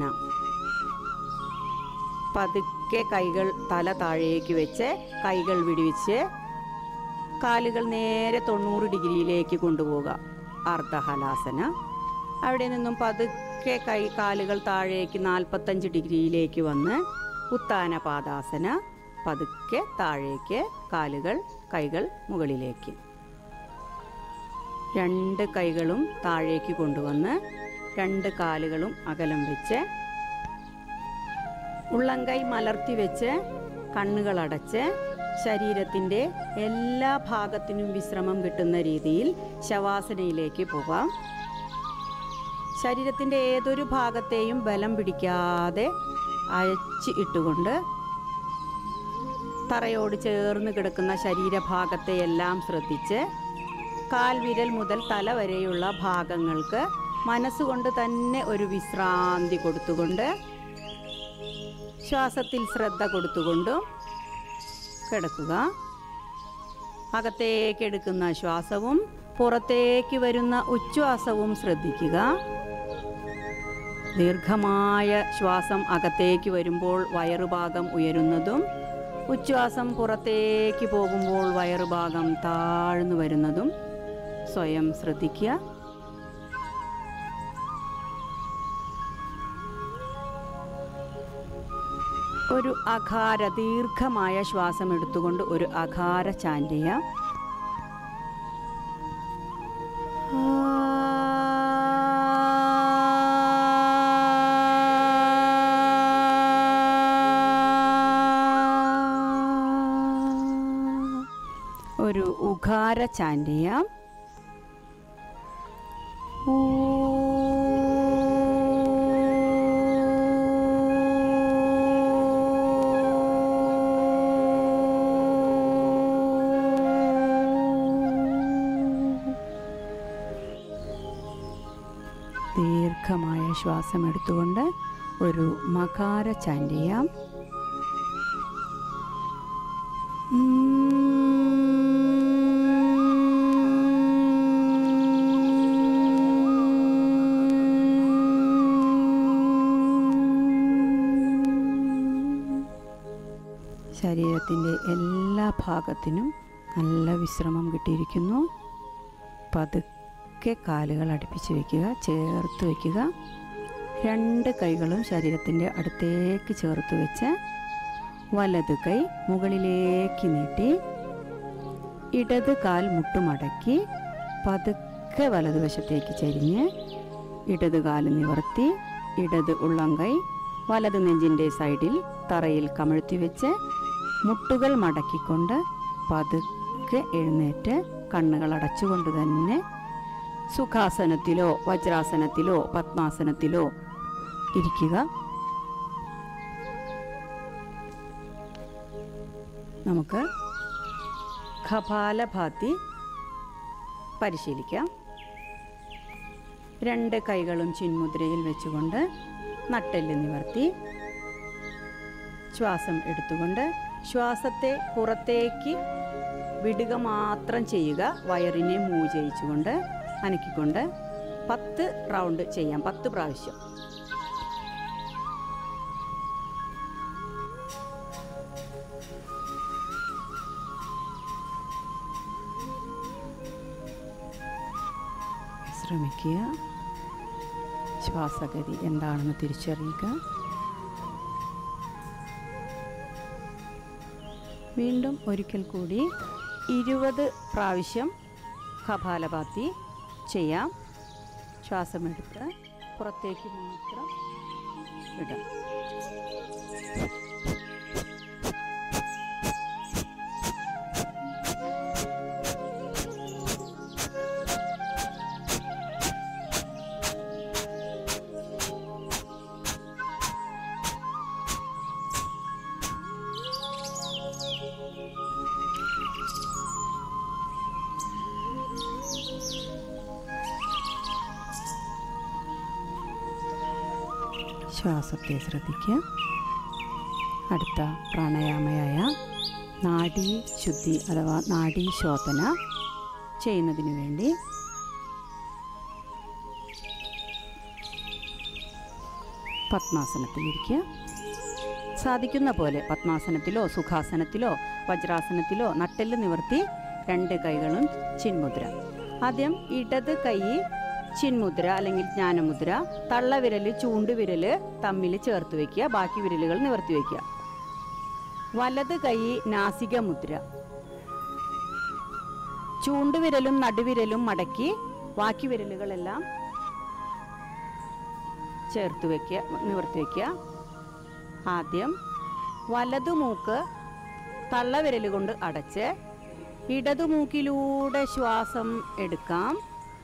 പതുക്കെ കൈകൾ തല താഴേക്ക് വെച്ച് കൈകൾ വിടുവിച്ച് കാലുകൾ നേരെ തൊണ്ണൂറ് ഡിഗ്രിയിലേക്ക് കൊണ്ടുപോവുക അർദ്ധഹലാസന അവിടെ നിന്നും പതുക്കെ കൈ കാലുകൾ താഴേക്ക് നാൽപ്പത്തഞ്ച് ഡിഗ്രിയിലേക്ക് വന്ന് ഉത്താന പാദാസന പതുക്കെ താഴേക്ക് കാലുകൾ കൈകൾ മുകളിലേക്ക് രണ്ട് കൈകളും താഴേക്ക് കൊണ്ടുവന്ന് രണ്ട് കാലുകളും അകലം വെച്ച് ഉള്ളംകൈ മലർത്തി വെച്ച് കണ്ണുകൾ അടച്ച് ശരീരത്തിൻ്റെ എല്ലാ ഭാഗത്തിനും വിശ്രമം കിട്ടുന്ന രീതിയിൽ ശവാസനയിലേക്ക് പോകാം ശരീരത്തിൻ്റെ ഏതൊരു ഭാഗത്തെയും ബലം പിടിക്കാതെ അയച്ച് ഇട്ടുകൊണ്ട് തറയോട് ചേർന്ന് കിടക്കുന്ന ശരീരഭാഗത്തെയെല്ലാം ശ്രദ്ധിച്ച് കാൽ വിരൽ മുതൽ തല വരെയുള്ള ഭാഗങ്ങൾക്ക് മനസ്സുകൊണ്ട് തന്നെ ഒരു വിശ്രാന്തി കൊടുത്തുകൊണ്ട് ശ്വാസത്തിൽ ശ്രദ്ധ കൊടുത്തുകൊണ്ടും കിടക്കുക അകത്തേക്ക് എടുക്കുന്ന ശ്വാസവും പുറത്തേക്ക് വരുന്ന ഉച്ഛ്വാസവും ശ്രദ്ധിക്കുക ദീർഘമായ ശ്വാസം അകത്തേക്ക് വരുമ്പോൾ വയറുഭാഗം ഉയരുന്നതും ഉച്ഛ്വാസം പുറത്തേക്ക് പോകുമ്പോൾ വയറുഭാഗം താഴ്ന്നു വരുന്നതും സ്വയം ശ്രദ്ധിക്കുക ഒരു അകാര ദീർഘമായ ശ്വാസം എടുത്തുകൊണ്ട് ഒരു അകാര ചാൻഡിയ ഒരു ഉകാര ചാൻഡിയ ദീർഘമായ ശ്വാസം എടുത്തുകൊണ്ട് ഒരു മകാര ചാൻഡിയാം ശരീരത്തിൻ്റെ എല്ലാ ഭാഗത്തിനും നല്ല വിശ്രമം കിട്ടിയിരിക്കുന്നു പതുക്കെ കാലുകൾ അടുപ്പിച്ച് വയ്ക്കുക ചേർത്ത് വയ്ക്കുക രണ്ട് കൈകളും ശരീരത്തിൻ്റെ അടുത്തേക്ക് ചേർത്ത് വെച്ച് വലത് കൈ മുകളിലേക്ക് നീട്ടി ഇടത് കാൽ മുട്ടുമടക്കി പതുക്കെ വലതുവശത്തേക്ക് ചരിഞ്ഞ് ഇടത് കാല് നിവർത്തി ഇടത് ഉള്ളംകൈ വലത് നെഞ്ചിൻ്റെ സൈഡിൽ തറയിൽ കമഴ്ത്തി വെച്ച് മുട്ടുകൾ മടക്കിക്കൊണ്ട് പതുക്കെ എഴുന്നേറ്റ് കണ്ണുകൾ അടച്ചുകൊണ്ട് തന്നെ സുഖാസനത്തിലോ വജ്രാസനത്തിലോ പത്മാസനത്തിലോ ഇരിക്കുക നമുക്ക് കപാലഭാതി പരിശീലിക്കാം രണ്ട് കൈകളും ചിന്മുദ്രയിൽ വെച്ചുകൊണ്ട് നട്ടെല്ല് നിവർത്തി ശ്വാസം എടുത്തുകൊണ്ട് ശ്വാസത്തെ പുറത്തേക്ക് വിടുക മാത്രം ചെയ്യുക വയറിനെ മൂവ് ചെയ്യിച്ചുകൊണ്ട് അനക്കിക്കൊണ്ട് പത്ത് റൗണ്ട് ചെയ്യാം പത്ത് പ്രാവശ്യം ശ്രമിക്കുക ശ്വാസഗതി എന്താണെന്ന് തിരിച്ചറിയുക വീണ്ടും ഒരിക്കൽ കൂടി ഇരുപത് പ്രാവശ്യം കപാലഭാതി ചെയ്യാം ശ്വാസമെടുത്ത് പുറത്തേക്ക് മാത്രം വിടാം ശ്വാസത്തെ ശ്രദ്ധിക്കുക അടുത്ത പ്രാണായാമയായ നാഡീ ശുദ്ധി അഥവാ നാഡീ ശോധന ചെയ്യുന്നതിന് വേണ്ടി പത്മാസനത്തിലിരിക്കുക സാധിക്കുന്ന പോലെ പത്മാസനത്തിലോ സുഖാസനത്തിലോ വജ്രാസനത്തിലോ നട്ടെല്ല് നിവർത്തി രണ്ട് കൈകളും ചിന്മുദ്ര ആദ്യം ഇടത് കൈ ചിന്മുദ്ര അല്ലെങ്കിൽ ജ്ഞാനമുദ്ര തള്ളവിരൽ ചൂണ്ടുവിരൽ തമ്മിൽ ചേർത്ത് വെക്കുക ബാക്കി വിരലുകൾ നിവർത്തി വെക്കുക വലത് കൈ നാസിക മുദ്ര ചൂണ്ടുവിരലും നടുവിരലും മടക്കി ബാക്കി വിരലുകളെല്ലാം ചേർത്ത് വെക്കുക നിവർത്തി വെക്കുക ആദ്യം വലതു മൂക്ക് തള്ളവിരൽ കൊണ്ട് അടച്ച് ഇടതുമൂക്കിലൂടെ ശ്വാസം എടുക്കാം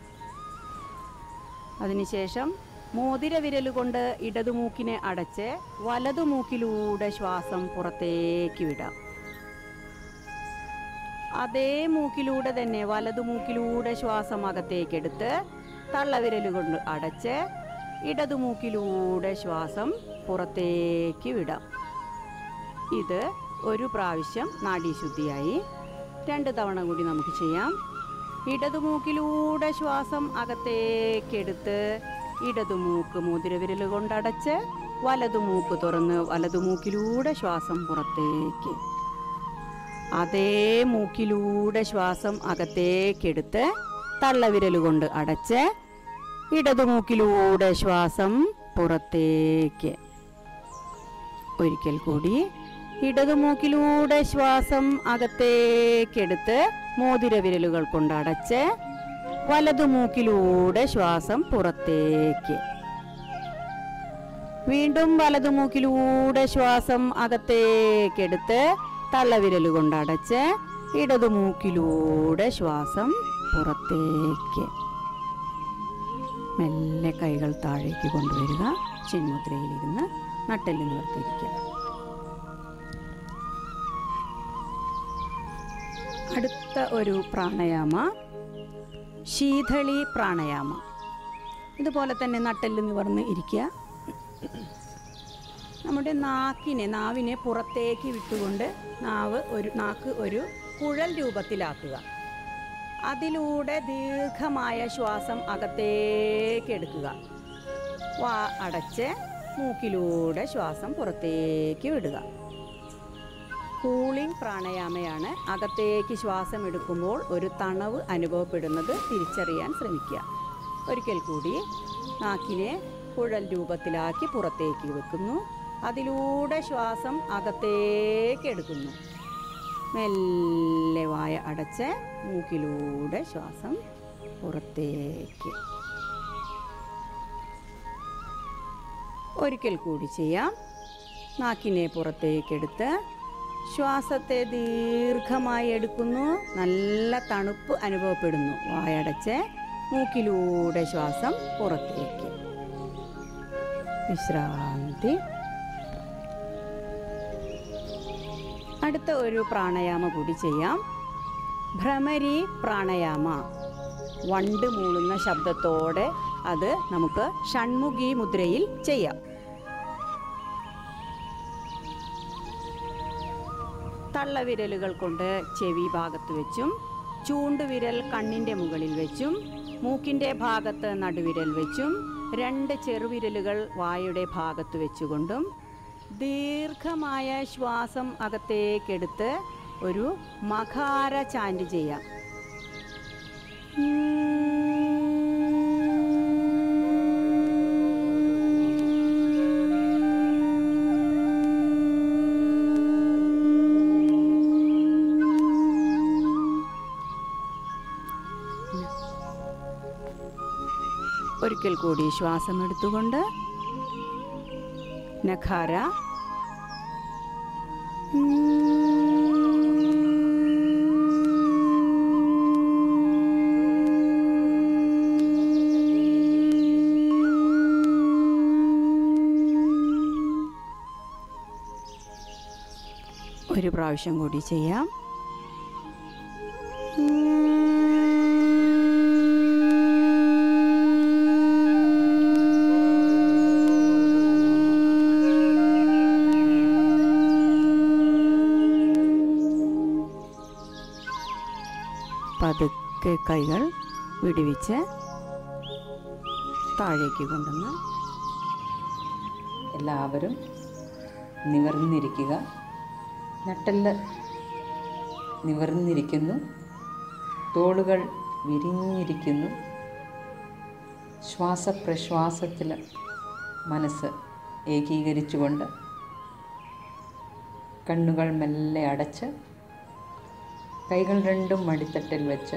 അതിനുശേഷം മോതിര വിരൽ കൊണ്ട് ഇടതുമൂക്കിനെ അടച്ച് വലതുമൂക്കിലൂടെ ശ്വാസം പുറത്തേക്ക് വിടാം അതേ മൂക്കിലൂടെ തന്നെ വലതു മൂക്കിലൂടെ ശ്വാസം അകത്തേക്കെടുത്ത് തള്ളവിരൽ കൊണ്ട് അടച്ച് ഇടതു മൂക്കിലൂടെ ശ്വാസം പുറത്തേക്ക് വിടാം ഇത് ഒരു പ്രാവശ്യം നാഡീശുദ്ധിയായി രണ്ട് തവണ കൂടി നമുക്ക് ചെയ്യാം ഇടതുമൂക്കിലൂടെ ശ്വാസം അകത്തേക്കെടുത്ത് ഇടതുമൂക്ക് മോതിരവിരൽ കൊണ്ടടച്ച് വലതുമൂക്ക് തുറന്ന് വലതുമൂക്കിലൂടെ ശ്വാസം പുറത്തേക്ക് അതേ മൂക്കിലൂടെ ശ്വാസം അകത്തേക്കെടുത്ത് തള്ളവിരൽ കൊണ്ട് അടച്ച് ഇടതുമൂക്കിലൂടെ ശ്വാസം പുറത്തേക്ക് ഒരിക്കൽ കൂടി ഇടതുമൂക്കിലൂടെ ശ്വാസം അകത്തേക്കെടുത്ത് മോതിരവിരലുകൾ കൊണ്ട് അടച്ച് വലതുമൂക്കിലൂടെ ശ്വാസം പുറത്തേക്ക് വീണ്ടും വലതുമൂക്കിലൂടെ ശ്വാസം അകത്തേക്കെടുത്ത് തള്ളവിരൽ കൊണ്ട് അടച്ച് ഇടതുമൂക്കിലൂടെ ശ്വാസം പുറത്തേക്ക് മെല്ലെ കൈകൾ താഴേക്ക് കൊണ്ടുവരിക ചിന്മുദ്രയിലിരുന്ന് നട്ടെല്ല് നിവർത്തിയിരിക്കുക അടുത്ത ഒരു പ്രാണയാമ ശീതളി പ്രാണയാമ ഇതുപോലെ തന്നെ നട്ടെല്ല് നിവർന്ന് ഇരിക്കുക നമ്മുടെ നാക്കിനെ നാവിനെ പുറത്തേക്ക് വിട്ടുകൊണ്ട് നാവ് ഒരു നാക്ക് ഒരു കുഴൽ രൂപത്തിലാക്കുക അതിലൂടെ ദീർഘമായ ശ്വാസം അകത്തേക്ക് എടുക്കുക വാ അടച്ച് മൂക്കിലൂടെ ശ്വാസം പുറത്തേക്ക് വിടുക കൂളിംഗ് പ്രാണയാമയാണ് അകത്തേക്ക് ശ്വാസം എടുക്കുമ്പോൾ ഒരു തണവ് അനുഭവപ്പെടുന്നത് തിരിച്ചറിയാൻ ശ്രമിക്കുക ഒരിക്കൽ കൂടി നാക്കിനെ കുഴൽ രൂപത്തിലാക്കി പുറത്തേക്ക് വെക്കുന്നു അതിലൂടെ ശ്വാസം അകത്തേക്ക് എടുക്കുന്നു മെല്ലെ വായ അടച്ച് മൂക്കിലൂടെ ശ്വാസം പുറത്തേക്ക് ഒരിക്കൽ കൂടി ചെയ്യാം നാക്കിനെ പുറത്തേക്കെടുത്ത് ശ്വാസത്തെ ദീർഘമായി എടുക്കുന്നു നല്ല തണുപ്പ് അനുഭവപ്പെടുന്നു വായടച്ച് മൂക്കിലൂടെ ശ്വാസം പുറത്തേക്ക് വിശ്രാന്തി അടുത്ത ഒരു പ്രാണയാമ കൂടി ചെയ്യാം ഭ്രമരി പ്രാണയാമ വണ്ട് മൂളുന്ന ശബ്ദത്തോടെ അത് നമുക്ക് ഷൺമുഖി മുദ്രയിൽ ചെയ്യാം തള്ളവിരലുകൾ കൊണ്ട് ചെവി ഭാഗത്ത് വെച്ചും ചൂണ്ടുവിരൽ കണ്ണിൻ്റെ മുകളിൽ വെച്ചും മൂക്കിൻ്റെ ഭാഗത്ത് നടുവിരൽ വെച്ചും രണ്ട് ചെറുവിരലുകൾ വായുടെ ഭാഗത്ത് വെച്ചുകൊണ്ടും ദീർഘമായ ശ്വാസം അകത്തേക്കെടുത്ത് ഒരു മഖാര ചാൻഡ് ചെയ്യാം ഒരിക്കൽ കൂടി ശ്വാസം എടുത്തുകൊണ്ട് നഖാര ഒരു പ്രാവശ്യം കൂടി ചെയ്യാം പതുക്കെ കൈകൾ വിടുവിച്ച് താഴേക്ക് കൊണ്ടുവന്ന് എല്ലാവരും നിവർന്നിരിക്കുക നട്ടെല്ല് നിവർന്നിരിക്കുന്നു തോളുകൾ വിരിഞ്ഞിരിക്കുന്നു ശ്വാസപ്രശ്വാസത്തിൽ മനസ്സ് ഏകീകരിച്ചുകൊണ്ട് കണ്ണുകൾ മെല്ലെ അടച്ച് കൈകൾ രണ്ടും മടിത്തട്ടിൽ വെച്ച്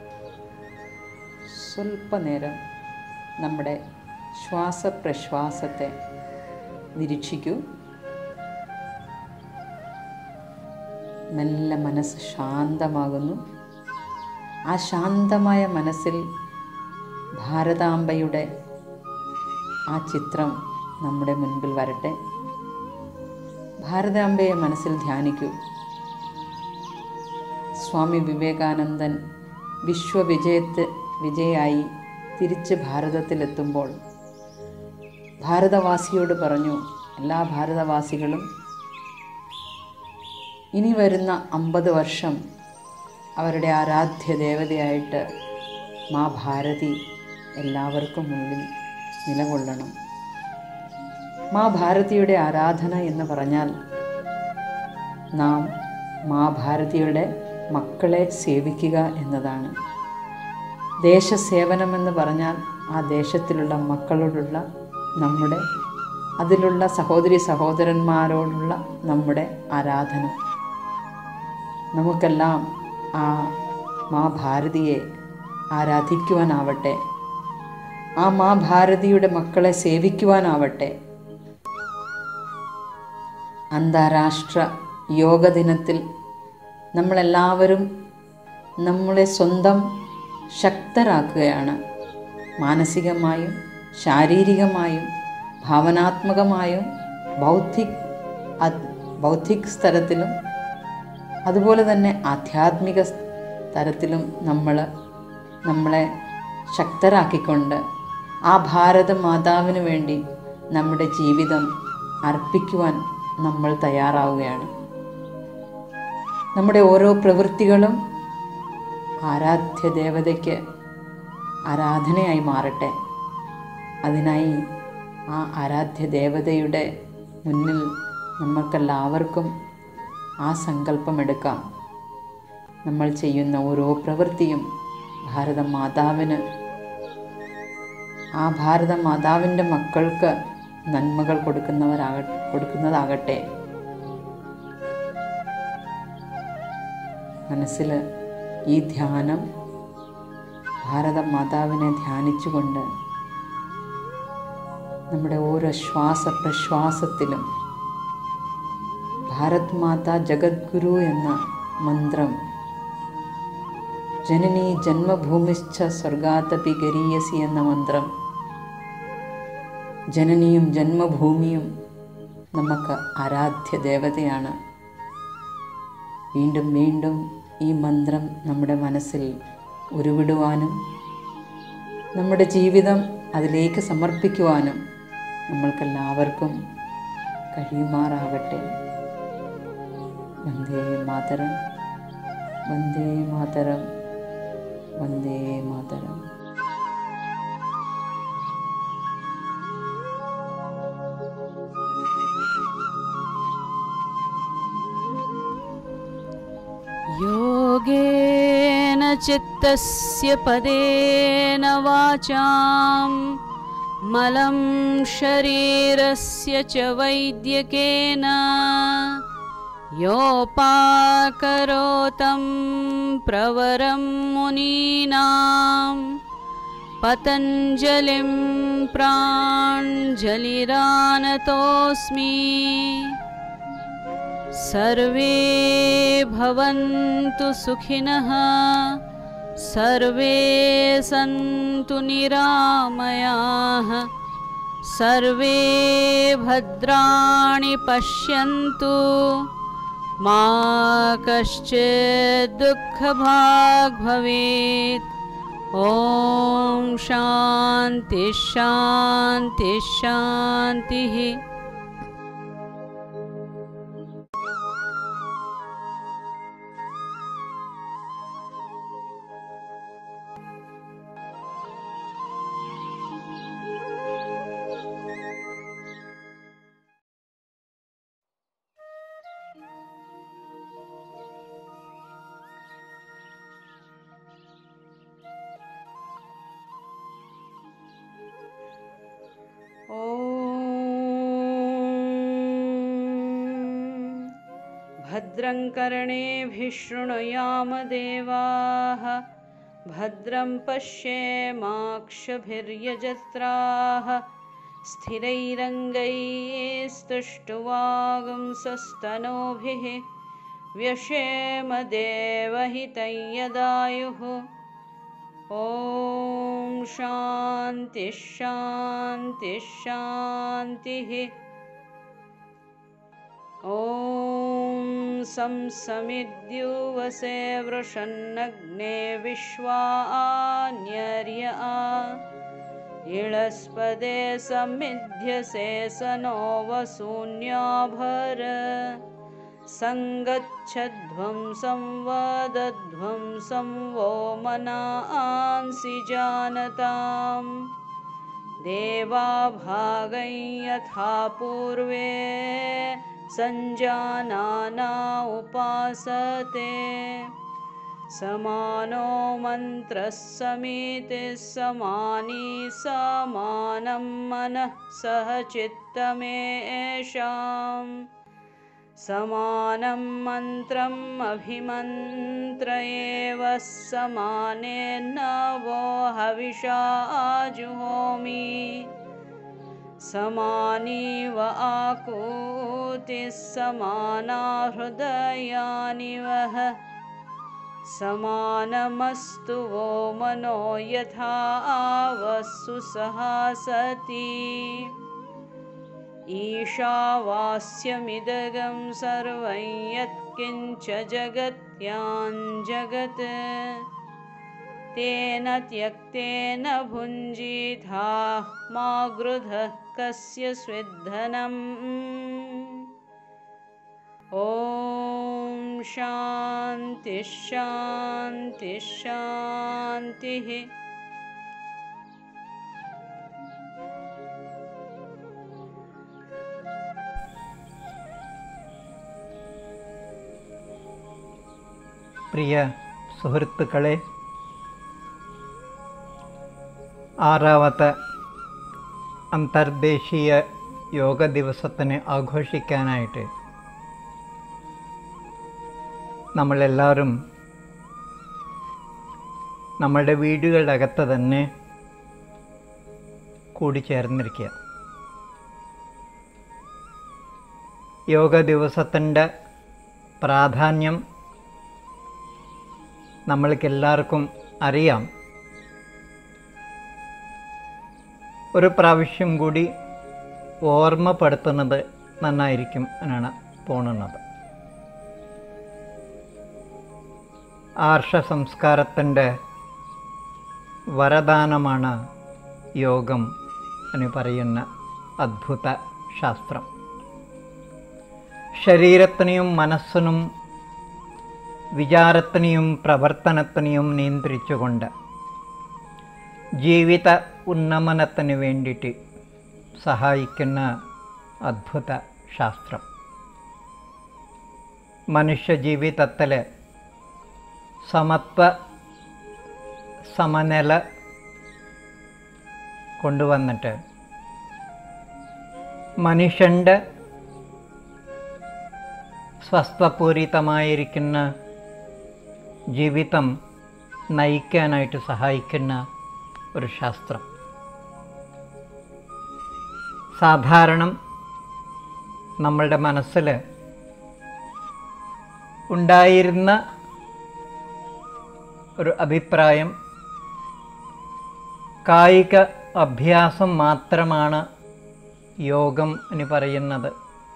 സ്വല്പനേരം നമ്മുടെ ശ്വാസപ്രശ്വാസത്തെ നിരീക്ഷിക്കൂ മെല്ലെ മനസ്സ് ശാന്തമാകുന്നു ആ ശാന്തമായ മനസ്സിൽ ഭാരതാംബയുടെ ആ ചിത്രം നമ്മുടെ മുൻപിൽ വരട്ടെ ഭാരതാംബയെ മനസ്സിൽ ധ്യാനിക്കൂ സ്വാമി വിവേകാനന്ദൻ വിശ്വവിജയത്ത് വിജയായി തിരിച്ച് ഭാരതത്തിലെത്തുമ്പോൾ ഭാരതവാസിയോട് പറഞ്ഞു എല്ലാ ഭാരതവാസികളും ഇനി വരുന്ന അമ്പത് വർഷം അവരുടെ ആരാധ്യ ദേവതയായിട്ട് മാ ഭാരതി എല്ലാവർക്കും മുന്നിൽ നിലകൊള്ളണം മാ ഭാരതിയുടെ ആരാധന എന്ന് പറഞ്ഞാൽ നാം മാ ഭാരതിയുടെ മക്കളെ സേവിക്കുക എന്നതാണ് ദേശസേവനമെന്ന് പറഞ്ഞാൽ ആ ദേശത്തിലുള്ള മക്കളോടുള്ള നമ്മുടെ അതിലുള്ള സഹോദരി സഹോദരന്മാരോടുള്ള നമ്മുടെ ആരാധന നമുക്കെല്ലാം ആ മാ ഭാരതിയെ ആരാധിക്കുവാനാവട്ടെ ആ മാ ഭാരതിയുടെ മക്കളെ സേവിക്കുവാനാവട്ടെ അന്താരാഷ്ട്ര യോഗ ദിനത്തിൽ നമ്മളെല്ലാവരും നമ്മളെ സ്വന്തം ശക്തരാക്കുകയാണ് മാനസികമായും ശാരീരികമായും ഭാവനാത്മകമായും ബൗദ്ധിക് അത് ബൗദ്ധിക് സ്ഥലത്തിലും അതുപോലെ തന്നെ ആധ്യാത്മിക തരത്തിലും നമ്മൾ നമ്മളെ ശക്തരാക്കിക്കൊണ്ട് ആ ഭാരത മാതാവിന് വേണ്ടി നമ്മുടെ ജീവിതം അർപ്പിക്കുവാൻ നമ്മൾ തയ്യാറാവുകയാണ് നമ്മുടെ ഓരോ പ്രവൃത്തികളും ആരാധ്യ ദേവതയ്ക്ക് ആരാധനയായി മാറട്ടെ അതിനായി ആ ആരാധ്യ ദേവതയുടെ മുന്നിൽ നമുക്കെല്ലാവർക്കും ആ സങ്കല്പമെടുക്കാം നമ്മൾ ചെയ്യുന്ന ഓരോ പ്രവൃത്തിയും ഭാരത മാതാവിന് ആ ഭാരത മാതാവിൻ്റെ മക്കൾക്ക് നന്മകൾ കൊടുക്കുന്നവരാക കൊടുക്കുന്നതാകട്ടെ മനസ്സിൽ ഈ ധ്യാനം ഭാരത മാതാവിനെ ധ്യാനിച്ചുകൊണ്ട് നമ്മുടെ ഓരോ ശ്വാസ പ്രശ്വാസത്തിലും ഭാരത് മാതാ ജഗദ്ഗുരു എന്ന മന്ത്രം ജനനി ജന്മഭൂമിശ്ച സ്വർഗാതപി ഗരീയസി എന്ന മന്ത്രം ജനനിയും ജന്മഭൂമിയും നമുക്ക് ആരാധ്യ ദേവതയാണ് വീണ്ടും വീണ്ടും ഈ മന്ത്രം നമ്മുടെ മനസ്സിൽ ഉരുവിടുവാനും നമ്മുടെ ജീവിതം അതിലേക്ക് സമർപ്പിക്കുവാനും നമ്മൾക്കെല്ലാവർക്കും കഴിയുമാറാകട്ടെ വന്ദേ മാതരം വന്ദേ മാതരം വന്ദേ മാതരം योगेन चित्तस्य पदेन वाचां मलं शरीरस्य च वैद्यकेन योपाकरोतं प्रवरं मुनीनां पतञ्जलिं प्राञ्जलिरानतोऽस्मि सर्वे भवन्तु सुखिनः सर्वे सन्तु निरामयाः सर्वे भद्राणि पश्यन्तु मा कश्चित् दुःखभाग् भवेत् ॐ शान्तिः शान्तिः शान्तिः ॐ भद्रं कर्णेभिः शृणुयामदेवाः भद्रं पश्येमाक्षभिर्यजत्राः स्थिरैरङ्गैस्तुष्टुवागुंसस्तनूभिः व्यशेमदेवहितं यदायुः ॐ शान्तिः शान्तिः शान्तिः ॐ संसमिद्युवसे वृषन्नग्ने विश्वान्यर्य इळस्पदे समिध्यसे स नो वसून्याभर सङ्गच्छध्वं संवदध्वं संवो मनांसि जानताम् देवाभागं यथा पूर्वे सञ्जानाना उपासते समानो मन्त्रः समितिः समानी समानं मनः सह चित्तमेषाम् समानं मन्त्रम् अभिमन्त्र एव समानेन वो हविषा जुहोमि समानीव आकूतिः समाना हृदयानि वः समानमस्तु वो मनो यथा वस्सु सहासति ईशावास्यमिदगं सर्वं यत्किञ्च जगत्यां जगत् तेन त्यक्तेन भुञ्जीथाः मा गृधः कस्य स्विद्धनम् ॐ शान्तिः शान्तिः शान्तिः പ്രിയ സുഹൃത്തുക്കളെ ആറാമത്തെ അന്തർദേശീയ യോഗ ദിവസത്തിന് ആഘോഷിക്കാനായിട്ട് നമ്മളെല്ലാവരും നമ്മളുടെ വീടുകളുടെ അകത്ത് തന്നെ കൂടിച്ചേർന്നിരിക്കുക യോഗ ദിവസത്തിൻ്റെ പ്രാധാന്യം നമ്മൾക്കെല്ലാവർക്കും അറിയാം ഒരു പ്രാവശ്യം കൂടി ഓർമ്മപ്പെടുത്തുന്നത് നന്നായിരിക്കും എന്നാണ് തോന്നുന്നത് ആർഷ സംസ്കാരത്തിൻ്റെ വരദാനമാണ് യോഗം എന്ന് പറയുന്ന അദ്ഭുത ശാസ്ത്രം ശരീരത്തിനെയും മനസ്സിനും വിചാരത്തിനെയും പ്രവർത്തനത്തിനെയും നിയന്ത്രിച്ചുകൊണ്ട് ജീവിത ഉന്നമനത്തിന് വേണ്ടിയിട്ട് സഹായിക്കുന്ന അദ്ഭുത ശാസ്ത്രം മനുഷ്യ ജീവിതത്തിൽ സമത്വ സമനില കൊണ്ടുവന്നിട്ട് മനുഷ്യൻ്റെ സ്വസ്ഥപൂരിതമായിരിക്കുന്ന ജീവിതം നയിക്കാനായിട്ട് സഹായിക്കുന്ന ഒരു ശാസ്ത്രം സാധാരണ നമ്മളുടെ മനസ്സിൽ ഉണ്ടായിരുന്ന ഒരു അഭിപ്രായം കായിക അഭ്യാസം മാത്രമാണ് യോഗം എന്ന് പറയുന്നത്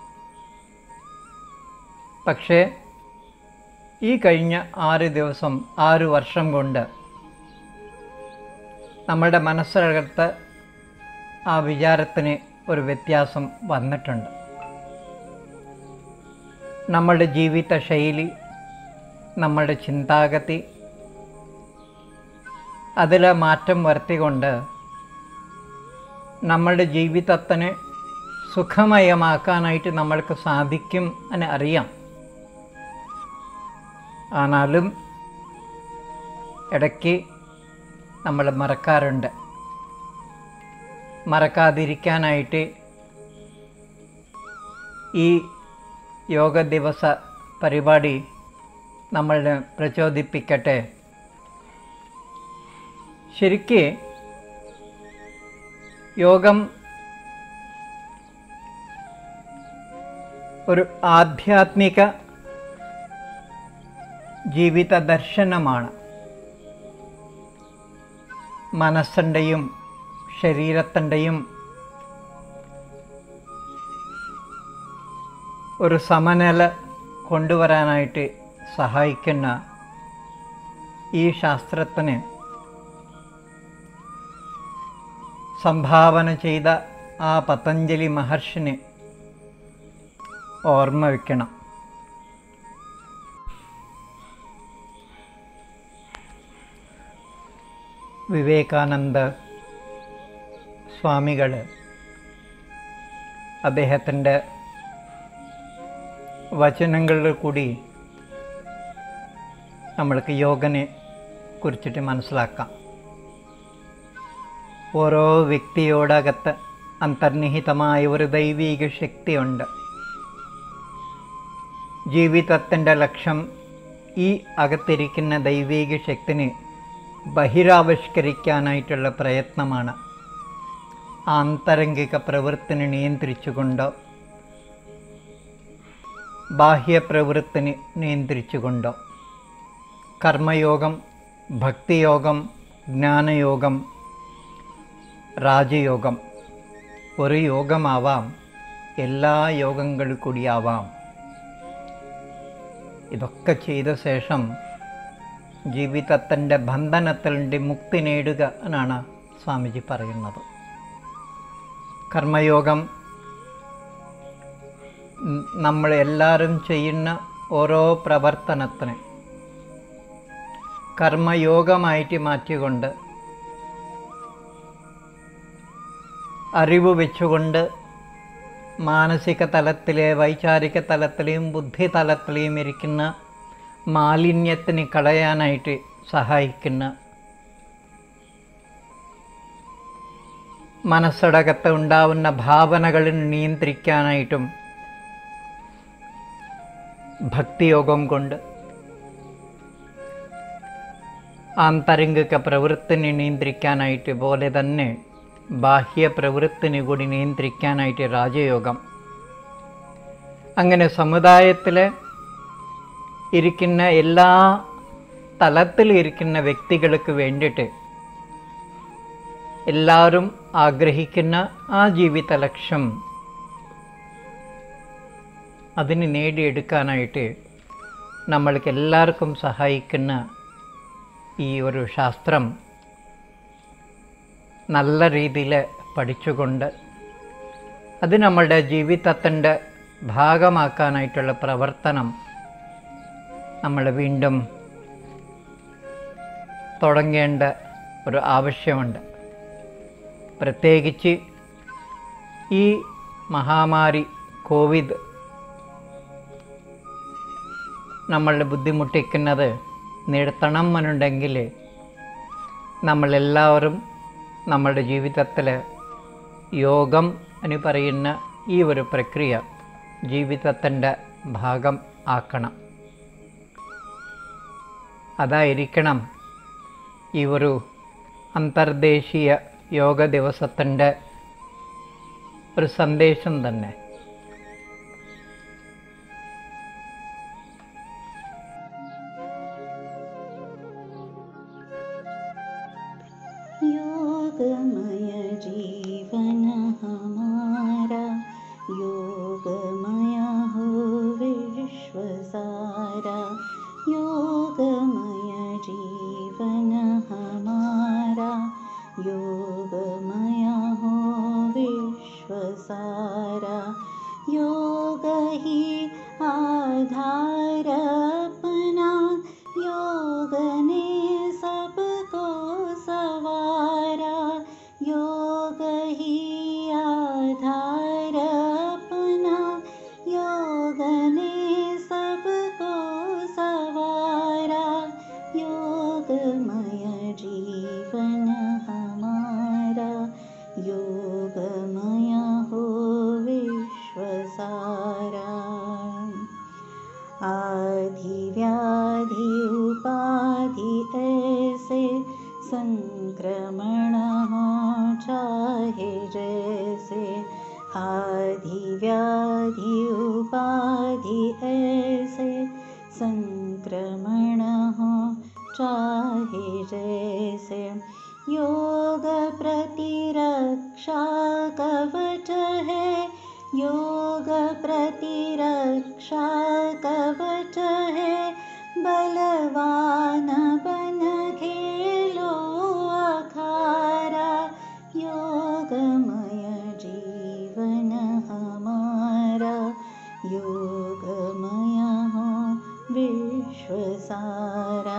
പക്ഷേ ഈ കഴിഞ്ഞ ആറ് ദിവസം ആറ് വർഷം കൊണ്ട് നമ്മളുടെ മനസ്സിനകത്ത് ആ വിചാരത്തിന് ഒരു വ്യത്യാസം വന്നിട്ടുണ്ട് നമ്മളുടെ ജീവിത ശൈലി നമ്മളുടെ ചിന്താഗതി അതിൽ മാറ്റം വരുത്തിക്കൊണ്ട് നമ്മളുടെ ജീവിതത്തിന് സുഖമയമാക്കാനായിട്ട് നമ്മൾക്ക് സാധിക്കും എന്ന് അറിയാം ആനാലും ഇടയ്ക്ക് നമ്മൾ മറക്കാറുണ്ട് മറക്കാതിരിക്കാനായിട്ട് ഈ യോഗ ദിവസ പരിപാടി നമ്മളെ പ്രചോദിപ്പിക്കട്ടെ ശരിക്ക് യോഗം ഒരു ആധ്യാത്മിക ജീവിത ദർശനമാണ് മനസ്സിൻ്റെയും ശരീരത്തിൻ്റെയും ഒരു സമനില കൊണ്ടുവരാനായിട്ട് സഹായിക്കുന്ന ഈ ശാസ്ത്രത്തിന് സംഭാവന ചെയ്ത ആ പതഞ്ജലി മഹർഷിനെ ഓർമ്മ വയ്ക്കണം വിവേകാനന്ദ സ്വാമികൾ അദ്ദേഹത്തിൻ്റെ വചനങ്ങളിൽ കൂടി നമ്മൾക്ക് യോഗനെ കുറിച്ചിട്ട് മനസ്സിലാക്കാം ഓരോ വ്യക്തിയോടകത്ത് അന്തർനിഹിതമായ ഒരു ദൈവീക ശക്തിയുണ്ട് ജീവിതത്തിൻ്റെ ലക്ഷ്യം ഈ അകത്തിരിക്കുന്ന ദൈവീക ശക്തിനെ ബഹിരാവിഷ്കരിക്കാനായിട്ടുള്ള പ്രയത്നമാണ് ആന്തരംഗിക പ്രവൃത്തിനെ നിയന്ത്രിച്ചുകൊണ്ടോ ബാഹ്യപ്രവൃത്തിനെ നിയന്ത്രിച്ചുകൊണ്ടോ കർമ്മയോഗം ഭക്തിയോഗം ജ്ഞാനയോഗം രാജയോഗം ഒരു യോഗമാവാം എല്ലാ യോഗങ്ങൾ കൂടിയാവാം ഇതൊക്കെ ചെയ്ത ശേഷം ജീവിതത്തിൻ്റെ ബന്ധനത്തിൽ നിന്ന് മുക്തി നേടുക എന്നാണ് സ്വാമിജി പറയുന്നത് കർമ്മയോഗം ഉം, നമ്മൾ എല്ലാവരും ചെയ്യുന്ന ഓരോ പ്രവർത്തനത്തിന് കർമ്മയോഗമായിട്ട് മാറ്റിക്കൊണ്ട് അറിവ് വെച്ചുകൊണ്ട് മാനസിക തലത്തിലെ വൈചാരിക തലത്തിലെയും ബുദ്ധി തലത്തിലെയും ഇരിക്കുന്ന മാലിന്യത്തിന് കളയാനായിട്ട് സഹായിക്കുന്ന മനസ്സടകത്ത് ഉണ്ടാവുന്ന ഭാവനകളിൽ നിയന്ത്രിക്കാനായിട്ടും ഭക്തിയോഗം കൊണ്ട് ആന്തരിക പ്രവൃത്തിനെ നിയന്ത്രിക്കാനായിട്ട് പോലെ തന്നെ ബാഹ്യ പ്രവൃത്തിനെ കൂടി നിയന്ത്രിക്കാനായിട്ട് രാജയോഗം അങ്ങനെ സമുദായത്തിൽ ഇരിക്കുന്ന എല്ലാ തലത്തിലിരിക്കുന്ന വ്യക്തികൾക്ക് വേണ്ടിയിട്ട് എല്ലാവരും ആഗ്രഹിക്കുന്ന ആ ജീവിത ലക്ഷ്യം അതിന് നേടിയെടുക്കാനായിട്ട് നമ്മൾക്ക് എല്ലാവർക്കും സഹായിക്കുന്ന ഈ ഒരു ശാസ്ത്രം നല്ല രീതിയിൽ പഠിച്ചുകൊണ്ട് അത് നമ്മളുടെ ജീവിതത്തിൻ്റെ ഭാഗമാക്കാനായിട്ടുള്ള പ്രവർത്തനം നമ്മൾ വീണ്ടും തുടങ്ങേണ്ട ഒരു ആവശ്യമുണ്ട് പ്രത്യേകിച്ച് ഈ മഹാമാരി കോവിഡ് നമ്മളുടെ ബുദ്ധിമുട്ടിക്കുന്നത് നിർത്തണം എന്നുണ്ടെങ്കിൽ നമ്മളെല്ലാവരും നമ്മളുടെ ജീവിതത്തിൽ യോഗം എന്ന് പറയുന്ന ഈ ഒരു പ്രക്രിയ ജീവിതത്തിൻ്റെ ഭാഗം ആക്കണം അതായിരിക്കണം ഈ ഒരു അന്തർദേശീയ യോഗ ദിവസത്തിൻ്റെ ഒരു സന്ദേശം തന്നെ योगमय जीवन हमारा योगमय हो विश्व सारा योगमय जीवन हमारा योगमय हो विश्व सारा योग ही आधार अपना योग ने सबको सवारा योग ही आधार अपना योग ने सबको सवारा योगमय जीवन हमारा योगमय हो विश्व सारा आधि व्याधि उपाधि ऐसे संक्रमण हो चाहे जैसे आधि व्याधि उपाधि ऐसे संक्रमण हो चाहे जैसे योग प्रतिरक्षा कवच है योग प्रतिरक्षा कवच है बलवान बन खेलो अखारा योगमय जीवन हमारा योगमय हो विश्व सारा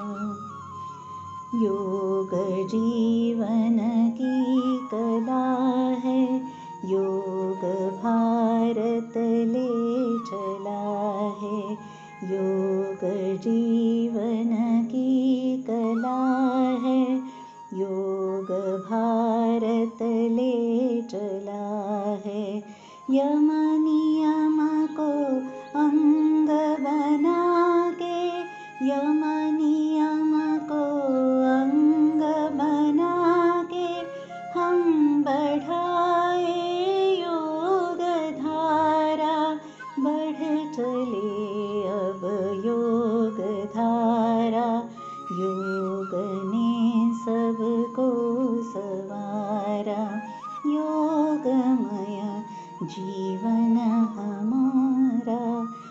योग जीवन की कला है योग भारत ले चला है योग जीवन की कला है योग भारत ले चला है यम नियम को अंग बना के यम नियम को अंग बना के हम बढ़ाए योग धारा बढ़ चले अब योग धारा योग ने सबको सवारा योगमय जीवन हमारा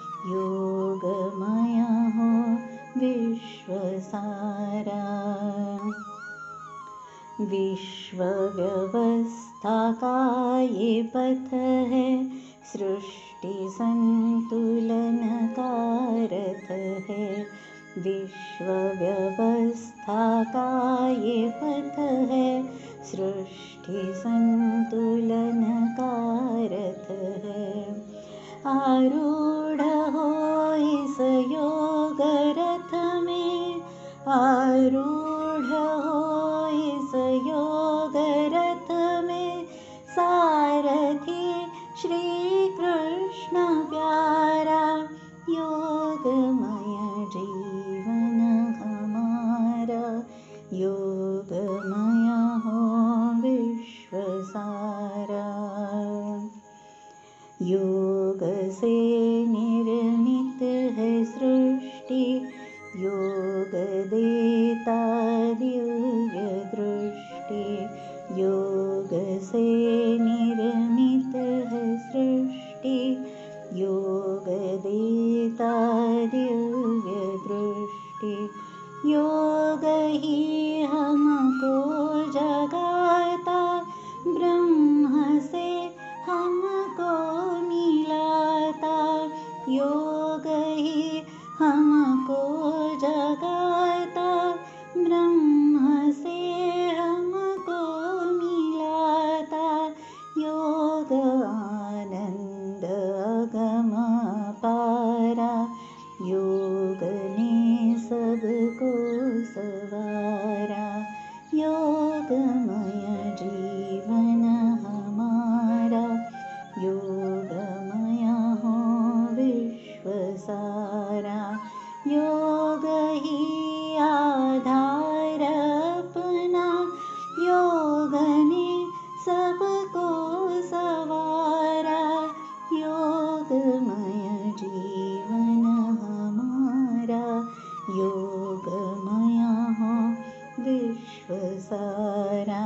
योगमय हो विश्व सारा विश्व व्यवस्था का ये पथ है सृष्टि संतुलन का रथ है विश्व व्यवस्था का ये पथ है सृष्टि संतुलन का रथ है आरूढ़ हो इस योग रथ में आरूढ़ हो इस योग रथ में सारथी श्री कृष्ण प्यारा योगमय जीवन हमारा योगमय हो विश्व सारा योग से निर्मित है सृष्टि योग देता दिव्य दृष्टि योग से निर्मित है सृष्टि योग देता दिव्य दृष्टि योग ही हमको जगाता ब्रह्म से हमको मिलाता योग ही हमको जगाता ब्रह्म से हमको मिलाता योग आनंद अगम पारा योग ने सबको सवारा योगमय जीवन हमारा योगमय हो विश्व सारा योग ही आधार अपना योग ने सबको सवारा योगमय जीवन हमारा योगमय हो विश्व सारा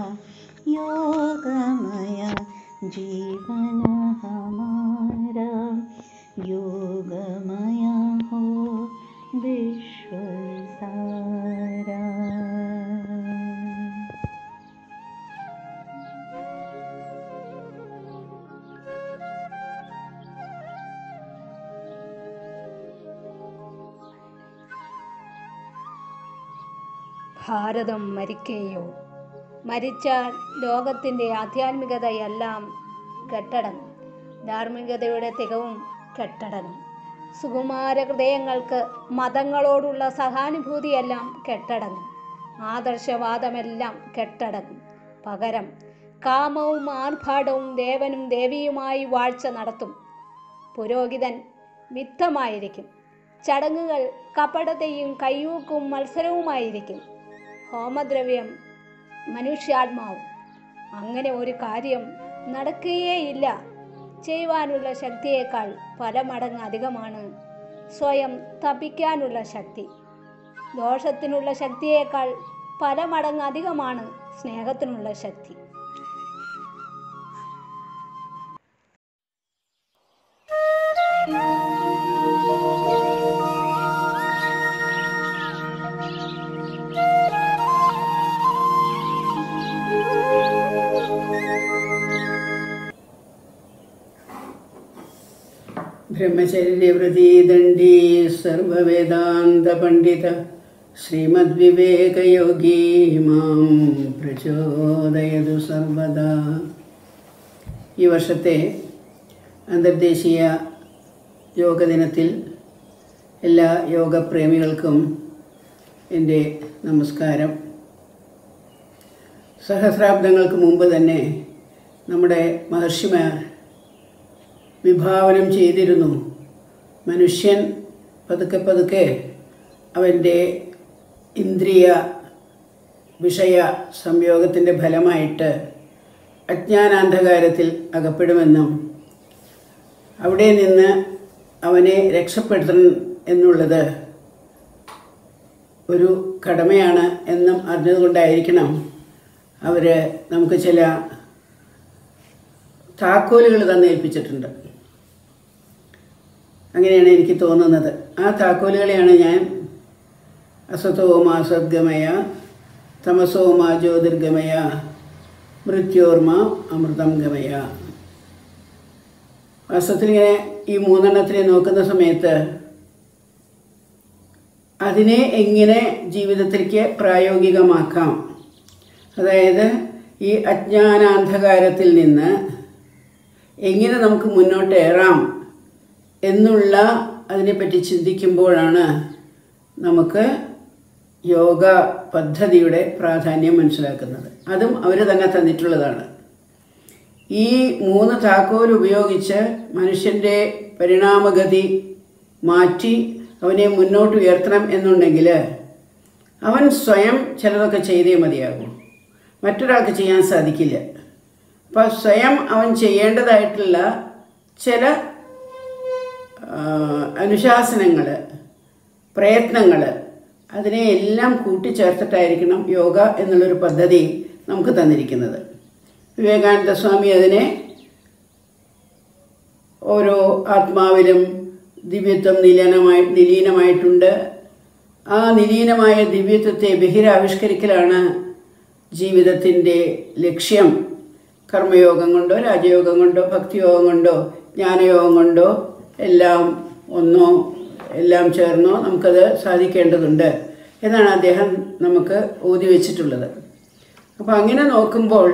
योगमय जीवन हमारा योगमय हो विश्व सारा ഭാരതം മരിക്കയോ മരിച്ചാൽ ലോകത്തിൻ്റെ ആധ്യാത്മികതയെല്ലാം കെട്ടടങ്ങും ധാർമ്മികതയുടെ തികവും കെട്ടടങ്ങും സുകുമാര ഹൃദയങ്ങൾക്ക് മതങ്ങളോടുള്ള സഹാനുഭൂതിയെല്ലാം കെട്ടടങ്ങും ആദർശവാദമെല്ലാം കെട്ടടങ്ങും പകരം കാമവും ആർഭാടവും ദേവനും ദേവിയുമായി വാഴ്ച നടത്തും പുരോഹിതൻ മിഥമായിരിക്കും ചടങ്ങുകൾ കപടതയും കയ്യൂക്കും മത്സരവുമായിരിക്കും ഹോമദ്രവ്യം മനുഷ്യാത്മാവും അങ്ങനെ ഒരു കാര്യം നടക്കുകയേയില്ല ചെയ്യുവാനുള്ള ശക്തിയേക്കാൾ പല മടങ്ങ് അധികമാണ് സ്വയം തപിക്കാനുള്ള ശക്തി ദോഷത്തിനുള്ള ശക്തിയേക്കാൾ പല മടങ്ങ് അധികമാണ് സ്നേഹത്തിനുള്ള ശക്തി ബ്രഹ്മചര്യവൃതീദണ്ഡീ സർവവേദാന്തപണ്ഡിത ശ്രീമദ്വിവേകയോഗീ മാം പ്രചോദയതു സർവദാ ഈ വർഷത്തെ അന്തർദേശീയ യോഗ ദിനത്തിൽ എല്ലാ യോഗപ്രേമികൾക്കും എൻ്റെ നമസ്കാരം സഹസ്രാബ്ദങ്ങൾക്ക് മുമ്പ് തന്നെ നമ്മുടെ മഹർഷിമാർ വിഭാവനം ചെയ്തിരുന്നു മനുഷ്യൻ പതുക്കെ പതുക്കെ അവൻ്റെ ഇന്ദ്രിയ വിഷയ സംയോഗത്തിൻ്റെ ഫലമായിട്ട് അജ്ഞാനാന്ധകാരത്തിൽ അകപ്പെടുമെന്നും അവിടെ നിന്ന് അവനെ രക്ഷപ്പെടുത്തണം എന്നുള്ളത് ഒരു കടമയാണ് എന്നും അറിഞ്ഞതുകൊണ്ടായിരിക്കണം അവർ നമുക്ക് ചില താക്കോലുകൾ തന്നേൽപ്പിച്ചിട്ടുണ്ട് അങ്ങനെയാണ് എനിക്ക് തോന്നുന്നത് ആ താക്കോലുകളെയാണ് ഞാൻ അസതോമ സദ്ഗമയ തമസോമ ജ്യോതിർഗമയ മൃത്യോർമ അമൃതം ഗമയ വാസ്തവത്തിലിങ്ങനെ ഈ മൂന്നെണ്ണത്തിനെ നോക്കുന്ന സമയത്ത് അതിനെ എങ്ങനെ ജീവിതത്തിലേക്ക് പ്രായോഗികമാക്കാം അതായത് ഈ അജ്ഞാനാന്ധകാരത്തിൽ നിന്ന് എങ്ങനെ നമുക്ക് മുന്നോട്ടേറാം എന്നുള്ള അതിനെപ്പറ്റി ചിന്തിക്കുമ്പോഴാണ് നമുക്ക് യോഗ പദ്ധതിയുടെ പ്രാധാന്യം മനസ്സിലാക്കുന്നത് അതും അവർ തന്നെ തന്നിട്ടുള്ളതാണ് ഈ മൂന്ന് താക്കോൽ ഉപയോഗിച്ച് മനുഷ്യൻ്റെ പരിണാമഗതി മാറ്റി അവനെ മുന്നോട്ട് ഉയർത്തണം എന്നുണ്ടെങ്കിൽ അവൻ സ്വയം ചിലതൊക്കെ ചെയ്തേ മതിയാകും മറ്റൊരാൾക്ക് ചെയ്യാൻ സാധിക്കില്ല അപ്പം സ്വയം അവൻ ചെയ്യേണ്ടതായിട്ടുള്ള ചില അനുശാസനങ്ങൾ പ്രയത്നങ്ങൾ അതിനെ എല്ലാം കൂട്ടിച്ചേർത്തിട്ടായിരിക്കണം യോഗ എന്നുള്ളൊരു പദ്ധതി നമുക്ക് തന്നിരിക്കുന്നത് വിവേകാനന്ദ സ്വാമി അതിനെ ഓരോ ആത്മാവിലും ദിവ്യത്വം നിലീനമായി നിലീനമായിട്ടുണ്ട് ആ നിലീനമായ ദിവ്യത്വത്തെ ബഹിരാവിഷ്കരിക്കലാണ് ജീവിതത്തിൻ്റെ ലക്ഷ്യം കർമ്മയോഗം കൊണ്ടോ രാജയോഗം കൊണ്ടോ ഭക്തിയോഗം കൊണ്ടോ ജ്ഞാനയോഗം കൊണ്ടോ എല്ലാം ഒന്നോ എല്ലാം ചേർന്നോ നമുക്കത് സാധിക്കേണ്ടതുണ്ട് എന്നാണ് അദ്ദേഹം നമുക്ക് ഊതി വെച്ചിട്ടുള്ളത് അപ്പോൾ അങ്ങനെ നോക്കുമ്പോൾ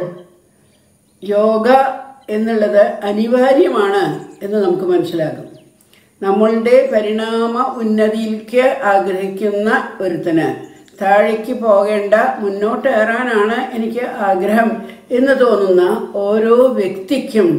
യോഗ എന്നുള്ളത് അനിവാര്യമാണ് എന്ന് നമുക്ക് മനസ്സിലാകും നമ്മളുടെ പരിണാമ ഉന്നതിയിലേക്ക് ആഗ്രഹിക്കുന്ന ഒരുത്തന് താഴേക്ക് പോകേണ്ട മുന്നോട്ടേറാനാണ് എനിക്ക് ആഗ്രഹം എന്ന് തോന്നുന്ന ഓരോ വ്യക്തിക്കും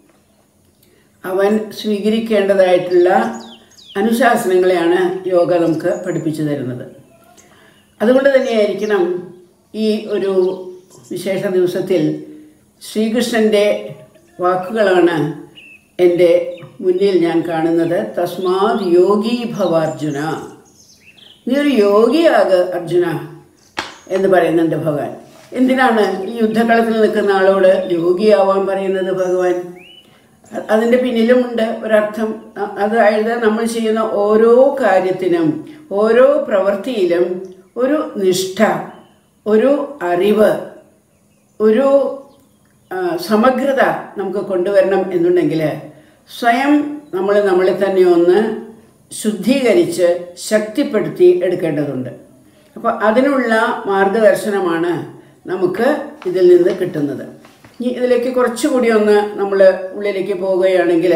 അവൻ സ്വീകരിക്കേണ്ടതായിട്ടുള്ള അനുശാസനങ്ങളെയാണ് യോഗ നമുക്ക് പഠിപ്പിച്ചു തരുന്നത് അതുകൊണ്ട് തന്നെയായിരിക്കണം ഈ ഒരു വിശേഷ ദിവസത്തിൽ ശ്രീകൃഷ്ണൻ്റെ വാക്കുകളാണ് എൻ്റെ മുന്നിൽ ഞാൻ കാണുന്നത് തസ്മാത് യോഗീ ഭവാർജുന നീ ഒരു യോഗിയാക അർജുന എന്ന് പറയുന്നുണ്ട് ഭഗവാൻ എന്തിനാണ് ഈ യുദ്ധകളത്തിൽ നിൽക്കുന്ന ആളോട് യോഗിയാവാൻ പറയുന്നത് ഭഗവാൻ അ- അതിൻ്റെ പിന്നിലുമുണ്ട് ഒരർത്ഥം അ- അതായത് നമ്മൾ ചെയ്യുന്ന ഓരോ കാര്യത്തിനും ഓരോ പ്രവൃത്തിയിലും ഒരു നിഷ്ഠ ഒരു അറിവ് ഒരു ആ, സമഗ്രത നമുക്ക് കൊണ്ടുവരണം എന്നുണ്ടെങ്കിൽ സ്വയം നമ്മൾ നമ്മളെ തന്നെ ഒന്ന് ശുദ്ധീകരിച്ച് ശക്തിപ്പെടുത്തി എടുക്കേണ്ടതുണ്ട് അപ്പോൾ അതിനുള്ള മാർഗദർശനമാണ് നമുക്ക് ഇതിൽ നിന്ന് കിട്ടുന്നത് ഇനി ഇതിലേക്ക് കുറച്ചുകൂടി ഒന്ന് നമ്മൾ ഉള്ളിലേക്ക് പോവുകയാണെങ്കിൽ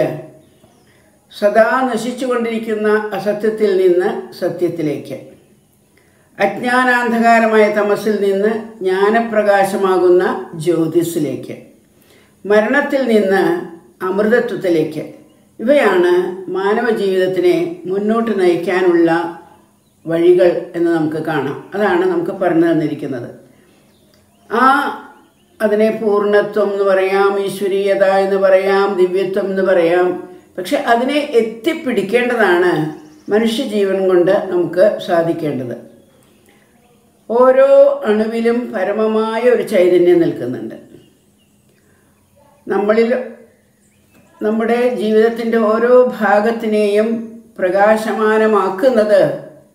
സദാ നശിച്ചുകൊണ്ടിരിക്കുന്ന അസത്യത്തിൽ നിന്ന് സത്യത്തിലേക്ക് അജ്ഞാനാന്ധകാരമായ തമസിൽ നിന്ന് ജ്ഞാനപ്രകാശമാകുന്ന ജ്യോതിസിലേക്ക് മരണത്തിൽ നിന്ന് അമൃതത്വത്തിലേക്ക് ഇവയാണ് മാനവ ജീവിതത്തിനെ മുന്നോട്ട് നയിക്കാനുള്ള വഴികൾ എന്ന് നമുക്ക് കാണാം അതാണ് നമുക്ക് പറഞ്ഞു തന്നിരിക്കുന്നത് ആ അതിനെ പൂർണ്ണത്വം എന്ന് പറയാം ഈശ്വരീയത എന്ന് പറയാം ദിവ്യത്വം എന്ന് പറയാം പക്ഷെ അതിനെ എത്തിപ്പിടിക്കേണ്ടതാണ് മനുഷ്യജീവൻ കൊണ്ട് നമുക്ക് സാധിക്കേണ്ടത് ഓരോ അണുവിലും പരമമായ ഒരു ചൈതന്യം നിൽക്കുന്നുണ്ട് നമ്മളിൽ നമ്മുടെ ജീവിതത്തിൻ്റെ ഓരോ ഭാഗത്തിനെയും പ്രകാശമാനമാക്കുന്നത്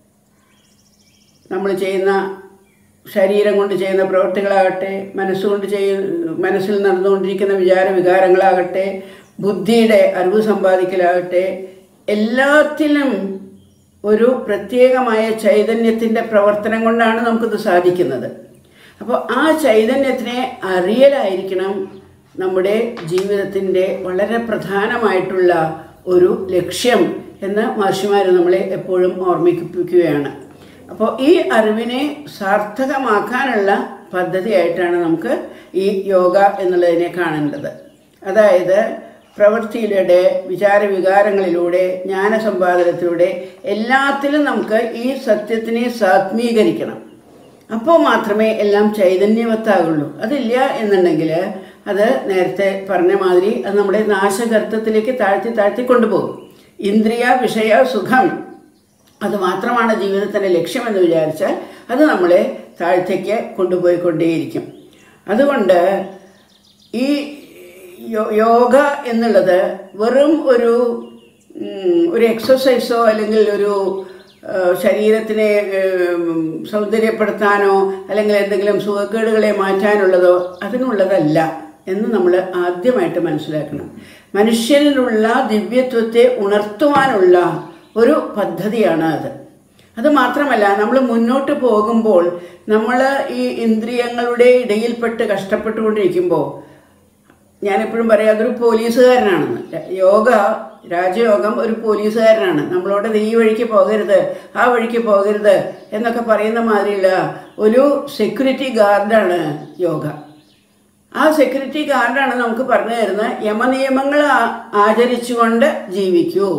നമ്മൾ ചെയ്യുന്ന ശരീരം കൊണ്ട് ചെയ്യുന്ന പ്രവൃത്തികളാകട്ടെ മനസ്സുകൊണ്ട് ചെയ്യ മനസ്സിൽ നടന്നുകൊണ്ടിരിക്കുന്ന വിചാര വികാരങ്ങളാകട്ടെ ബുദ്ധിയുടെ അറിവ് സമ്പാദിക്കലാകട്ടെ എല്ലാത്തിലും ഒരു പ്രത്യേകമായ ചൈതന്യത്തിൻ്റെ പ്രവർത്തനം കൊണ്ടാണ് നമുക്കിത് സാധിക്കുന്നത് അപ്പോൾ ആ ചൈതന്യത്തിനെ അറിയലായിരിക്കണം നമ്മുടെ ജീവിതത്തിൻ്റെ വളരെ പ്രധാനമായിട്ടുള്ള ഒരു ലക്ഷ്യം എന്ന് മഹർഷിമാർ നമ്മളെ എപ്പോഴും ഓർമ്മിപ്പിക്കുകയാണ് അപ്പോൾ ഈ അറിവിനെ സാർത്ഥകമാക്കാനുള്ള പദ്ധതിയായിട്ടാണ് നമുക്ക് ഈ യോഗ എന്നുള്ളതിനെ കാണേണ്ടത് അതായത് പ്രവൃത്തിയിലൂടെ വിചാരവികാരങ്ങളിലൂടെ ജ്ഞാനസമ്പാദനത്തിലൂടെ എല്ലാത്തിലും നമുക്ക് ഈ സത്യത്തിനെ സാത്മീകരിക്കണം അപ്പോൾ മാത്രമേ എല്ലാം ചൈതന്യവത്താകുള്ളൂ അതില്ല എന്നുണ്ടെങ്കിൽ അത് നേരത്തെ പറഞ്ഞ മാതിരി അത് നമ്മുടെ നാശഗർത്തത്തിലേക്ക് താഴ്ത്തി താഴ്ത്തി കൊണ്ടുപോകും ഇന്ദ്രിയ വിഷയ സുഖം അത് മാത്രമാണ് ജീവിതത്തിൻ്റെ ലക്ഷ്യമെന്ന് വിചാരിച്ചാൽ അത് നമ്മളെ താഴ്ത്തേക്ക് കൊണ്ടുപോയിക്കൊണ്ടേയിരിക്കും അതുകൊണ്ട് ഈ യോ- യോഗ എന്നുള്ളത് വെറും ഒരു ഉം, ഒരു എക്സസൈസോ അല്ലെങ്കിൽ ഒരു ആ, ശരീരത്തിനെ ഉം, സൗന്ദര്യപ്പെടുത്താനോ അല്ലെങ്കിൽ എന്തെങ്കിലും സുഖക്കേടുകളെ മാറ്റാനുള്ളതോ അതിനുള്ളതല്ല എന്ന് നമ്മൾ ആദ്യമായിട്ട് മനസ്സിലാക്കണം മനുഷ്യനിലുള്ള ദിവ്യത്വത്തെ ഉണർത്തുവാനുള്ള ഒരു പദ്ധതിയാണ് അത് അത് മാത്രമല്ല നമ്മൾ മുന്നോട്ട് പോകുമ്പോൾ നമ്മൾ ഈ ഇന്ദ്രിയങ്ങളുടെ ഇടയിൽപ്പെട്ട് കഷ്ടപ്പെട്ടുകൊണ്ടിരിക്കുമ്പോൾ ഞാനെപ്പോഴും പറയാം അതൊരു പോലീസുകാരനാണെന്ന് യോഗ രാജയോഗം ഒരു പോലീസുകാരനാണ് നമ്മളോട് ഇത് ഈ വഴിക്ക് പോകരുത് ആ വഴിക്ക് പോകരുത് എന്നൊക്കെ പറയുന്ന മാതിരിയുള്ള ഒരു സെക്യൂരിറ്റി ഗാർഡാണ് യോഗ ആ സെക്യൂരിറ്റി ഗാർഡാണ് നമുക്ക് പറഞ്ഞു തരുന്നത് യമനിയമങ്ങൾ ആ- ആചരിച്ചുകൊണ്ട് ജീവിക്കൂ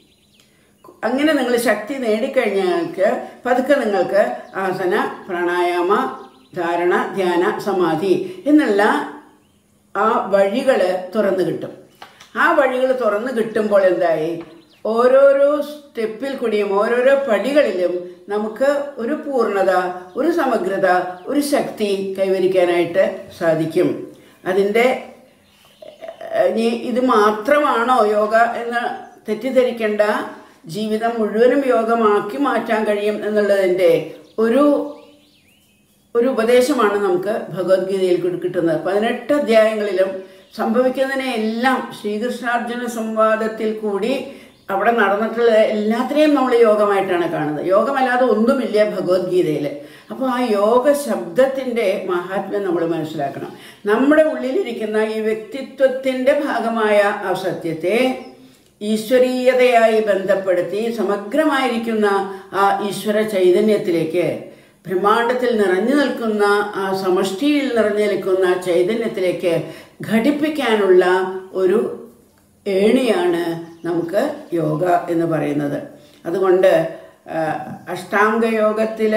അങ്ങനെ നിങ്ങൾ ശക്തി നേടിക്കഴിഞ്ഞാൽക്ക് പതുക്കെ നിങ്ങൾക്ക് ആസന പ്രാണായാമ ധാരണ ധ്യാന സമാധി എന്നുള്ള ആ വഴികൾ തുറന്നു കിട്ടും ആ വഴികൾ തുറന്നു കിട്ടുമ്പോൾ എന്തായി ഓരോരോ സ്റ്റെപ്പിൽ കൂടിയും ഓരോരോ പടികളിലും നമുക്ക് ഒരു പൂർണ്ണത ഒരു സമഗ്രത ഒരു ശക്തി കൈവരിക്കാനായിട്ട് സാധിക്കും അതിൻ്റെ ഇനി ഇത് മാത്രമാണോ യോഗ എന്ന് തെറ്റിദ്ധരിക്കേണ്ട ജീവിതം മുഴുവനും യോഗമാക്കി മാറ്റാൻ കഴിയും എന്നുള്ളതിൻ്റെ ഒരു ഒരു ഉപദേശമാണ് നമുക്ക് ഭഗവത്ഗീതയിൽ കൂടി കിട്ടുന്നത് പതിനെട്ട് അധ്യായങ്ങളിലും സംഭവിക്കുന്നതിനെ എല്ലാം ശ്രീകൃഷ്ണാർജുന സംവാദത്തിൽ കൂടി അവിടെ നടന്നിട്ടുള്ള എല്ലാത്തിനെയും നമ്മൾ യോഗമായിട്ടാണ് കാണുന്നത് യോഗമല്ലാതെ ഒന്നുമില്ല ഭഗവത്ഗീതയിൽ അപ്പോൾ ആ യോഗ ശബ്ദത്തിൻ്റെ മഹാത്മ്യം നമ്മൾ മനസ്സിലാക്കണം നമ്മുടെ ഉള്ളിലിരിക്കുന്ന ഈ വ്യക്തിത്വത്തിൻ്റെ ഭാഗമായ ആ സത്യത്തെ ഈശ്വരീയതയായി ബന്ധപ്പെടുത്തി സമഗ്രമായിരിക്കുന്ന ആ ഈശ്വര ചൈതന്യത്തിലേക്ക് ബ്രഹ്മാണ്ടത്തിൽ നിറഞ്ഞു നിൽക്കുന്ന ആ സമഷ്ടിയിൽ നിറഞ്ഞു നിൽക്കുന്ന ചൈതന്യത്തിലേക്ക് ഘടിപ്പിക്കാനുള്ള ഒരു ഏണിയാണ് നമുക്ക് യോഗ എന്ന് പറയുന്നത് അതുകൊണ്ട് ആ, അഷ്ടാംഗ യോഗത്തിൽ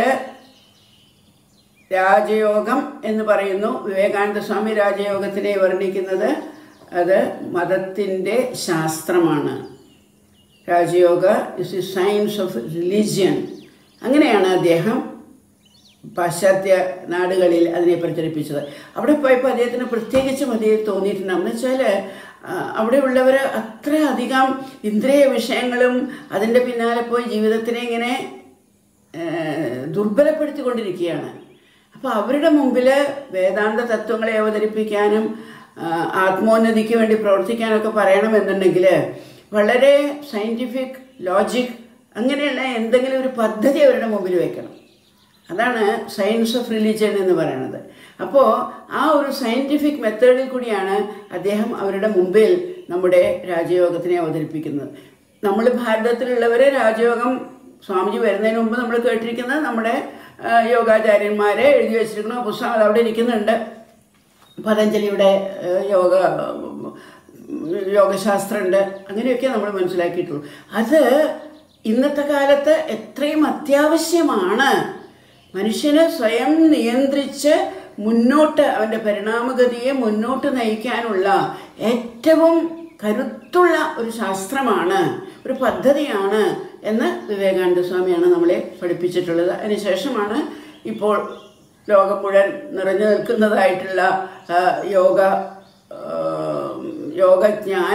രാജയോഗം എന്ന് പറയുന്നു വിവേകാനന്ദ സ്വാമി രാജയോഗത്തിനെ വർണ്ണിക്കുന്നത് അത് മതത്തിൻ്റെ ശാസ്ത്രമാണ് Rajayoga is a science of religion അങ്ങനെയാണ് അദ്ദേഹം പാശ്ചാത്യ നാടുകളിൽ അതിനെ പ്രചരിപ്പിച്ചത് അവിടെ പോയപ്പോൾ അദ്ദേഹത്തിന് പ്രത്യേകിച്ചും അദ്ദേഹം തോന്നിയിട്ടുണ്ട് എന്ന് വെച്ചാൽ അവിടെയുള്ളവർ അത്ര അധികം ഇന്ദ്രിയ വിഷയങ്ങളും അതിൻ്റെ പിന്നാലെ പോയി ജീവിതത്തിനെ ഇങ്ങനെ ഏഹ്, ദുർബലപ്പെടുത്തിക്കൊണ്ടിരിക്കുകയാണ് അപ്പോൾ അവരുടെ മുമ്പിൽ വേദാന്ത തത്വങ്ങളെ അവതരിപ്പിക്കാനും ആ, ആത്മോന്നതിക്ക് വേണ്ടി പ്രവർത്തിക്കാനൊക്കെ പറയണമെന്നുണ്ടെങ്കിൽ വളരെ സയൻറ്റിഫിക് ലോജിക് അങ്ങനെയുള്ള എന്തെങ്കിലും ഒരു പദ്ധതി അവരുടെ മുമ്പിൽ വെക്കണം അതാണ് സയൻസ് ഓഫ് റിലീജിയൻ എന്ന് പറയുന്നത് അപ്പോൾ ആ ഒരു സയൻറ്റിഫിക് മെത്തേഡിൽ കൂടിയാണ് അദ്ദേഹം അവരുടെ മുമ്പിൽ നമ്മുടെ രാജയോഗത്തിനെ അവതരിപ്പിക്കുന്നത് നമ്മൾ ഭാരതത്തിലുള്ളവരെ രാജയോഗം സ്വാമിജി വരുന്നതിന് മുമ്പ് നമ്മൾ കേട്ടിരിക്കുന്നത് നമ്മുടെ ആ, യോഗാചാര്യന്മാരെ എഴുതി വെച്ചിരിക്കുന്ന പുസ്തകം അത് അവിടെ ഇരിക്കുന്നുണ്ട് പതഞ്ജലിയുടെ ആ, യോഗ യോഗശാസ്ത്രമുണ്ട് അങ്ങനെയൊക്കെ നമ്മൾ മനസ്സിലാക്കിയിട്ടുള്ളൂ അത് ഇന്നത്തെ കാലത്ത് എത്രയും അത്യാവശ്യമാണ് മനുഷ്യന് സ്വയം നിയന്ത്രിച്ച് മുന്നോട്ട് അവൻ്റെ പരിണാമഗതിയെ മുന്നോട്ട് നയിക്കാനുള്ള ഏറ്റവും കരുത്തുള്ള ഒരു ശാസ്ത്രമാണ് ഒരു പദ്ധതിയാണ് എന്ന് വിവേകാനന്ദ സ്വാമിയാണ് നമ്മളെ പഠിപ്പിച്ചിട്ടുള്ളത് അതിനുശേഷമാണ് ഇപ്പോൾ ലോകം മുഴുവൻ നിറഞ്ഞു നിൽക്കുന്നതായിട്ടുള്ള ആ, യോഗ ആ, യോഗജ്ഞാനം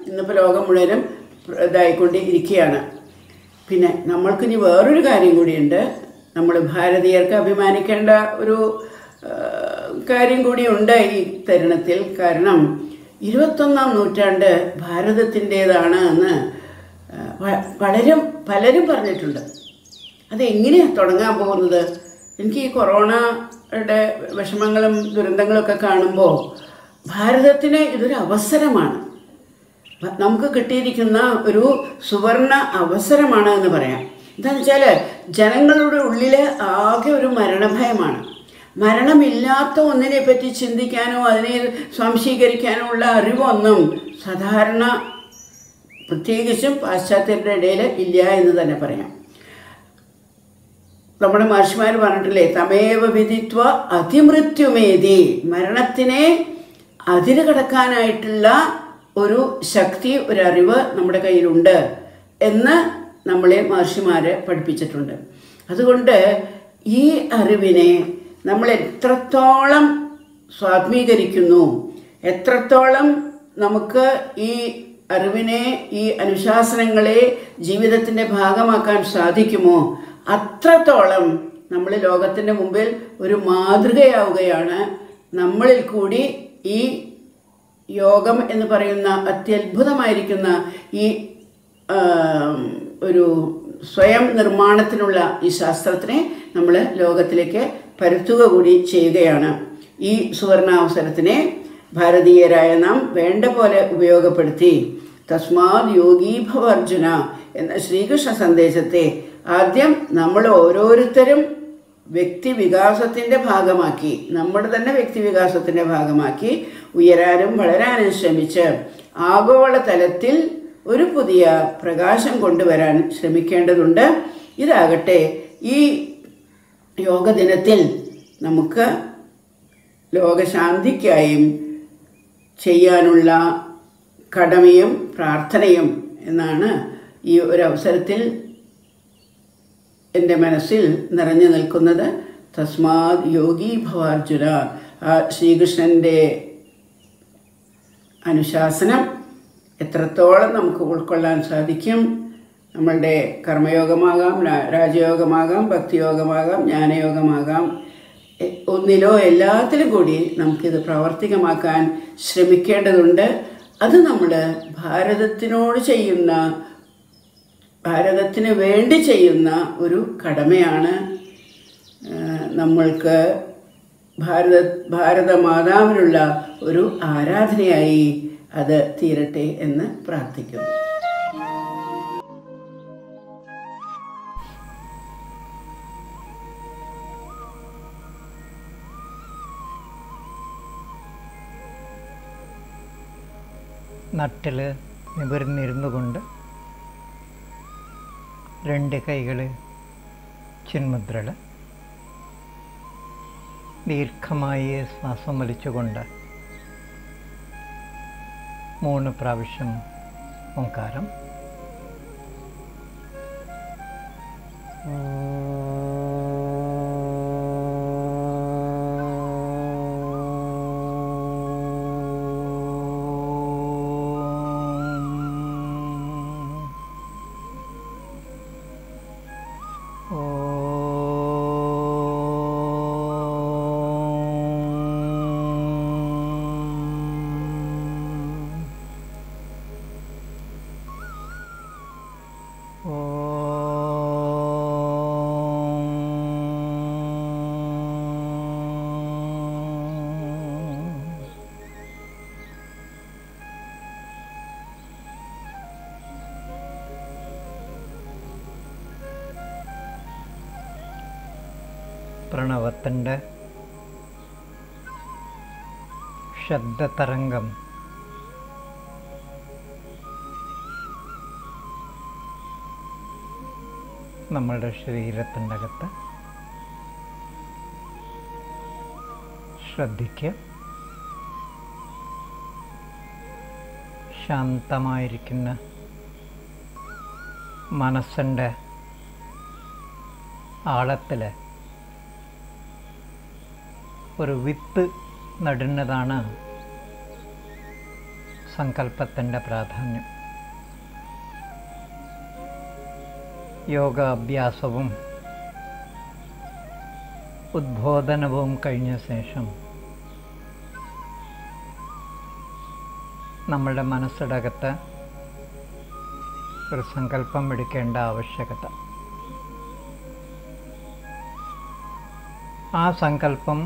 ഇന്നിപ്പോൾ ലോകം മുഴുവനും ഇതായിക്കൊണ്ടിരിക്കുകയാണ് പിന്നെ നമ്മൾക്കിനി വേറൊരു കാര്യം കൂടിയുണ്ട് നമ്മൾ ഭാരതീയർക്ക് അഭിമാനിക്കേണ്ട ഒരു ആ, കാര്യം കൂടിയുണ്ട് ഈ തരുണത്തിൽ കാരണം ഇരുപത്തൊന്നാം നൂറ്റാണ്ട് ഭാരതത്തിൻ്റേതാണ് എന്ന് ആ, വ- പലരും പലരും പറഞ്ഞിട്ടുണ്ട് അതെങ്ങനെയാണ് തുടങ്ങാൻ പോകുന്നത് എനിക്ക് ഈ കൊറോണയുടെ വിഷമങ്ങളും ദുരന്തങ്ങളും ഒക്കെ കാണുമ്പോൾ ഭാരതത്തിന് ഇതൊരു അവസരമാണ് ഭ- നമുക്ക് കിട്ടിയിരിക്കുന്ന ഒരു സുവർണ അവസരമാണ് എന്ന് പറയാം എന്താണെന്ന് വെച്ചാൽ ജനങ്ങളുടെ ഉള്ളിൽ ആകെ ഒരു മരണഭയമാണ് മരണമില്ലാത്ത ഒന്നിനെ പറ്റി ചിന്തിക്കാനോ അതിനെ സ്വാംശീകരിക്കാനോ ഉള്ള അറിവൊന്നും സാധാരണ പ്രത്യേകിച്ചും പാശ്ചാത്യരുടെ ഇടയിൽ ഇല്ല എന്ന് തന്നെ പറയാം നമ്മുടെ മഹർഷിമാർ പറഞ്ഞിട്ടില്ലേ തമേവ വിധിത്വ അതിമൃത്യുമേതി മരണത്തിനെ അതിര് കടക്കാനായിട്ടുള്ള ഒരു ശക്തി ഒരു അറിവ് നമ്മുടെ കയ്യിലുണ്ട് എന്ന് നമ്മളെ മഹർഷിമാരെ പഠിപ്പിച്ചിട്ടുണ്ട് അതുകൊണ്ട് ഈ അറിവിനെ നമ്മൾ എത്രത്തോളം സ്വാത്മീകരിക്കുന്നു എത്രത്തോളം നമുക്ക് ഈ അറിവിനെ ഈ അനുശാസനങ്ങളെ ജീവിതത്തിൻ്റെ ഭാഗമാക്കാൻ സാധിക്കുമോ അത്രത്തോളം നമ്മൾ ലോകത്തിൻ്റെ മുമ്പിൽ ഒരു മാതൃകയാവുകയാണ് നമ്മളിൽ കൂടി ഈ യോഗം എന്ന് പറയുന്ന അത്യത്ഭുതമായിരിക്കുന്ന ഈ ആ, ഒരു സ്വയം നിർമ്മാണത്തിനുള്ള ഈ ശാസ്ത്രത്തിനെ നമ്മൾ ലോകത്തിലേക്ക് പരത്തുക കൂടി ചെയ്യുകയാണ് ഈ സുവർണാവസരത്തിനെ ഭാരതീയരായ നാം വേണ്ട പോലെ ഉപയോഗപ്പെടുത്തി തസ്മാത് യോഗീഭവ അർജുന എന്ന ശ്രീകൃഷ്ണ സന്ദേശത്തെ ആദ്യം നമ്മൾ ഓരോരുത്തരും വ്യക്തി വികാസത്തിൻ്റെ ഭാഗമാക്കി നമ്മുടെ തന്നെ വ്യക്തി വികാസത്തിൻ്റെ ഭാഗമാക്കി ഉയരാനും വളരാനും ശ്രമിച്ച് ആഗോള തലത്തിൽ ഒരു പുതിയ പ്രകാശം കൊണ്ടുവരാൻ ശ്രമിക്കേണ്ടതുണ്ട് ഇതാകട്ടെ ഈ യോഗ ദിനത്തിൽ നമുക്ക് ലോകശാന്തിക്കായും ചെയ്യാനുള്ള കടമയും പ്രാർത്ഥനയും എന്നാണ് ഈ ഒരു അവസരത്തിൽ എൻ്റെ മനസ്സിൽ നിറഞ്ഞു നിൽക്കുന്നത് തസ്മാത് യോഗി ഭവാർജുന ആ ശ്രീകൃഷ്ണൻ്റെ അനുശാസനം എത്രത്തോളം നമുക്ക് ഉൾക്കൊള്ളാൻ സാധിക്കും നമ്മളുടെ കർമ്മയോഗമാകാം രാ- രാജയോഗമാകാം ഭക്തിയോഗമാകാം ജ്ഞാനയോഗമാകാം എ- ഒന്നിലോ എല്ലാത്തിലും കൂടി നമുക്കിത് പ്രാവർത്തികമാക്കാൻ ശ്രമിക്കേണ്ടതുണ്ട് അത് നമ്മൾ ഭാരതത്തിനോട് ചെയ്യുന്ന ഭാരതത്തിന് വേണ്ടി ചെയ്യുന്ന ഒരു കടമയാണ് ആ, നമ്മൾക്ക് ഭാരത ഭാരതമാതാവിനുള്ള ഒരു ആരാധനയായി അത് തീരട്ടെ എന്ന് പ്രാർത്ഥിക്കുന്നു നട്ടിൽ നിവർന്നിരുന്നു കൊണ്ട് രണ്ട് കൈകൾ ചിന്മുദ്രകൾ ദീർഘമായി ശ്വാസം വലിച്ചുകൊണ്ട് മൂന്ന് പ്രാവശ്യം ഓങ്കാരം പ്രണവത്തിൻ്റെ ശബ്ദതരംഗം നമ്മളുടെ ശരീരത്തിൻ്റെ അകത്ത് ശ്രദ്ധിക്കുക ശാന്തമായിരിക്കുന്ന മനസ്സിൻ്റെ ആഴത്തിൽ ഒരു വിത്ത് നടുന്നതാണ് സങ്കല്പത്തിൻ്റെ പ്രാധാന്യം യോഗ അഭ്യാസവും ഉദ്ബോധനവും കഴിഞ്ഞ ശേഷം നമ്മളുടെ മനസ്സിടകത്ത് ഒരു സങ്കല്പം എടുക്കേണ്ട ആവശ്യകത ആ സങ്കല്പം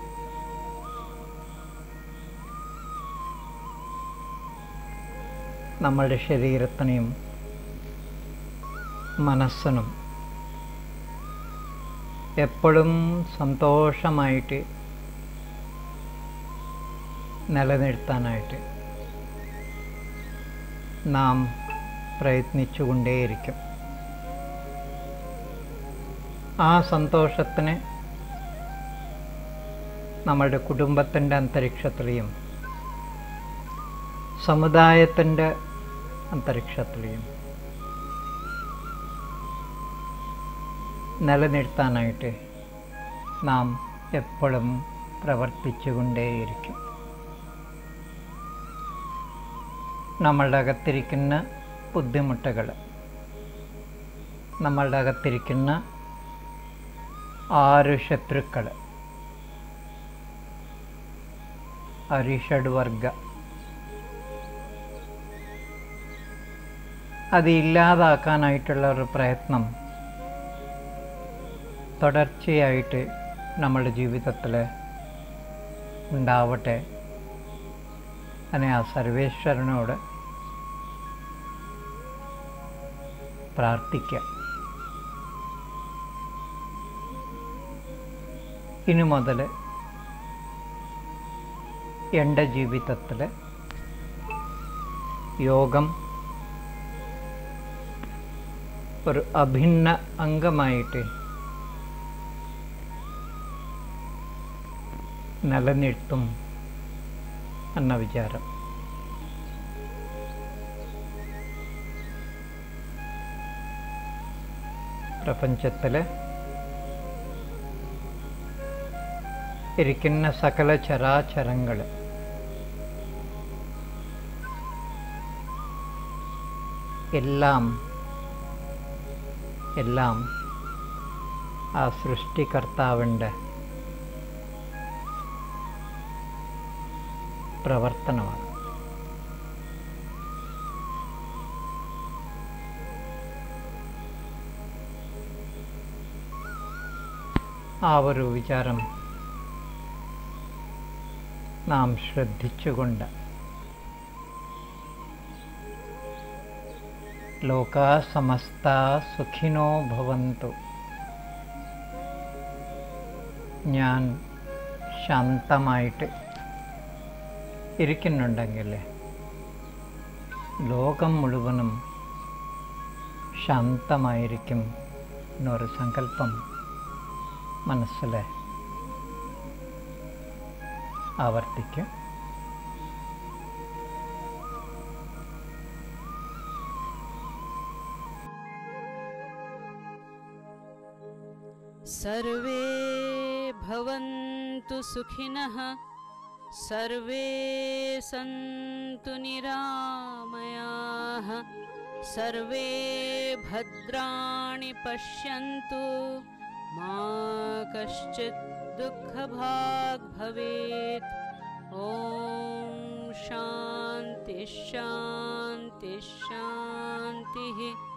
നമ്മളുടെ ശരീരത്തിനെയും മനസ്സിനും എപ്പോഴും സന്തോഷമായിട്ട് നിലനിർത്താനായിട്ട് നാം പ്രയത്നിച്ചുകൊണ്ടേയിരിക്കും ആ സന്തോഷത്തിന് നമ്മളുടെ കുടുംബത്തിൻ്റെ അന്തരീക്ഷത്തിലെയും സമുദായത്തിൻ്റെ അന്തരീക്ഷത്തിലെയും നിലനിർത്താനായിട്ട് നാം എപ്പോഴും പ്രവർത്തിച്ചുകൊണ്ടേയിരിക്കും നമ്മളുടെ അകത്തിരിക്കുന്ന ബുദ്ധിമുട്ടുകൾ നമ്മളുടെ അകത്തിരിക്കുന്ന ആറ് ശത്രുക്കൾ അരിഷഡ് വർഗ അത് ഇല്ലാതാക്കാനായിട്ടുള്ള ഒരു പ്രയത്നം തുടർച്ചയായിട്ട് നമ്മളുടെ ജീവിതത്തിൽ ഉണ്ടാവട്ടെ അങ്ങനെ ആ സർവേശ്വരനോട് പ്രാർത്ഥിക്കുക ഇനി മുതൽ എൻ്റെ ജീവിതത്തിൽ യോഗം ഒരു അഭിന്ന അംഗമായിട്ട് നിലനിർത്തും എന്ന വിചാരം പ്രപഞ്ചത്തിൽ ഇരിക്കുന്ന സകല ചരാചരങ്ങൾ എല്ലാം എല്ലാം ആ സൃഷ്ടികർത്താവിൻ്റെ പ്രവർത്തനമാണ് ആ ഒരു വിചാരം നാം ശ്രദ്ധിച്ചുകൊണ്ട് ലോക സമസ്ത സുഖിനോ ഭവന്തു ഞാൻ ശാന്തമായിട്ട് ഇരിക്കുന്നുണ്ടെങ്കിൽ ലോകം മുഴുവനും ശാന്തമായിരിക്കും എന്നൊരു സങ്കല്പം മനസ്സിൽ ആവർത്തിക്കും सर्वे भवन्तु सुखिनः सर्वे सन्तु निरामयाः सर्वे भद्राणि पश्यन्तु मा कश्चित् दुःखभाग् भवेत् ॐ शान्तिः शान्तिः शान्तिः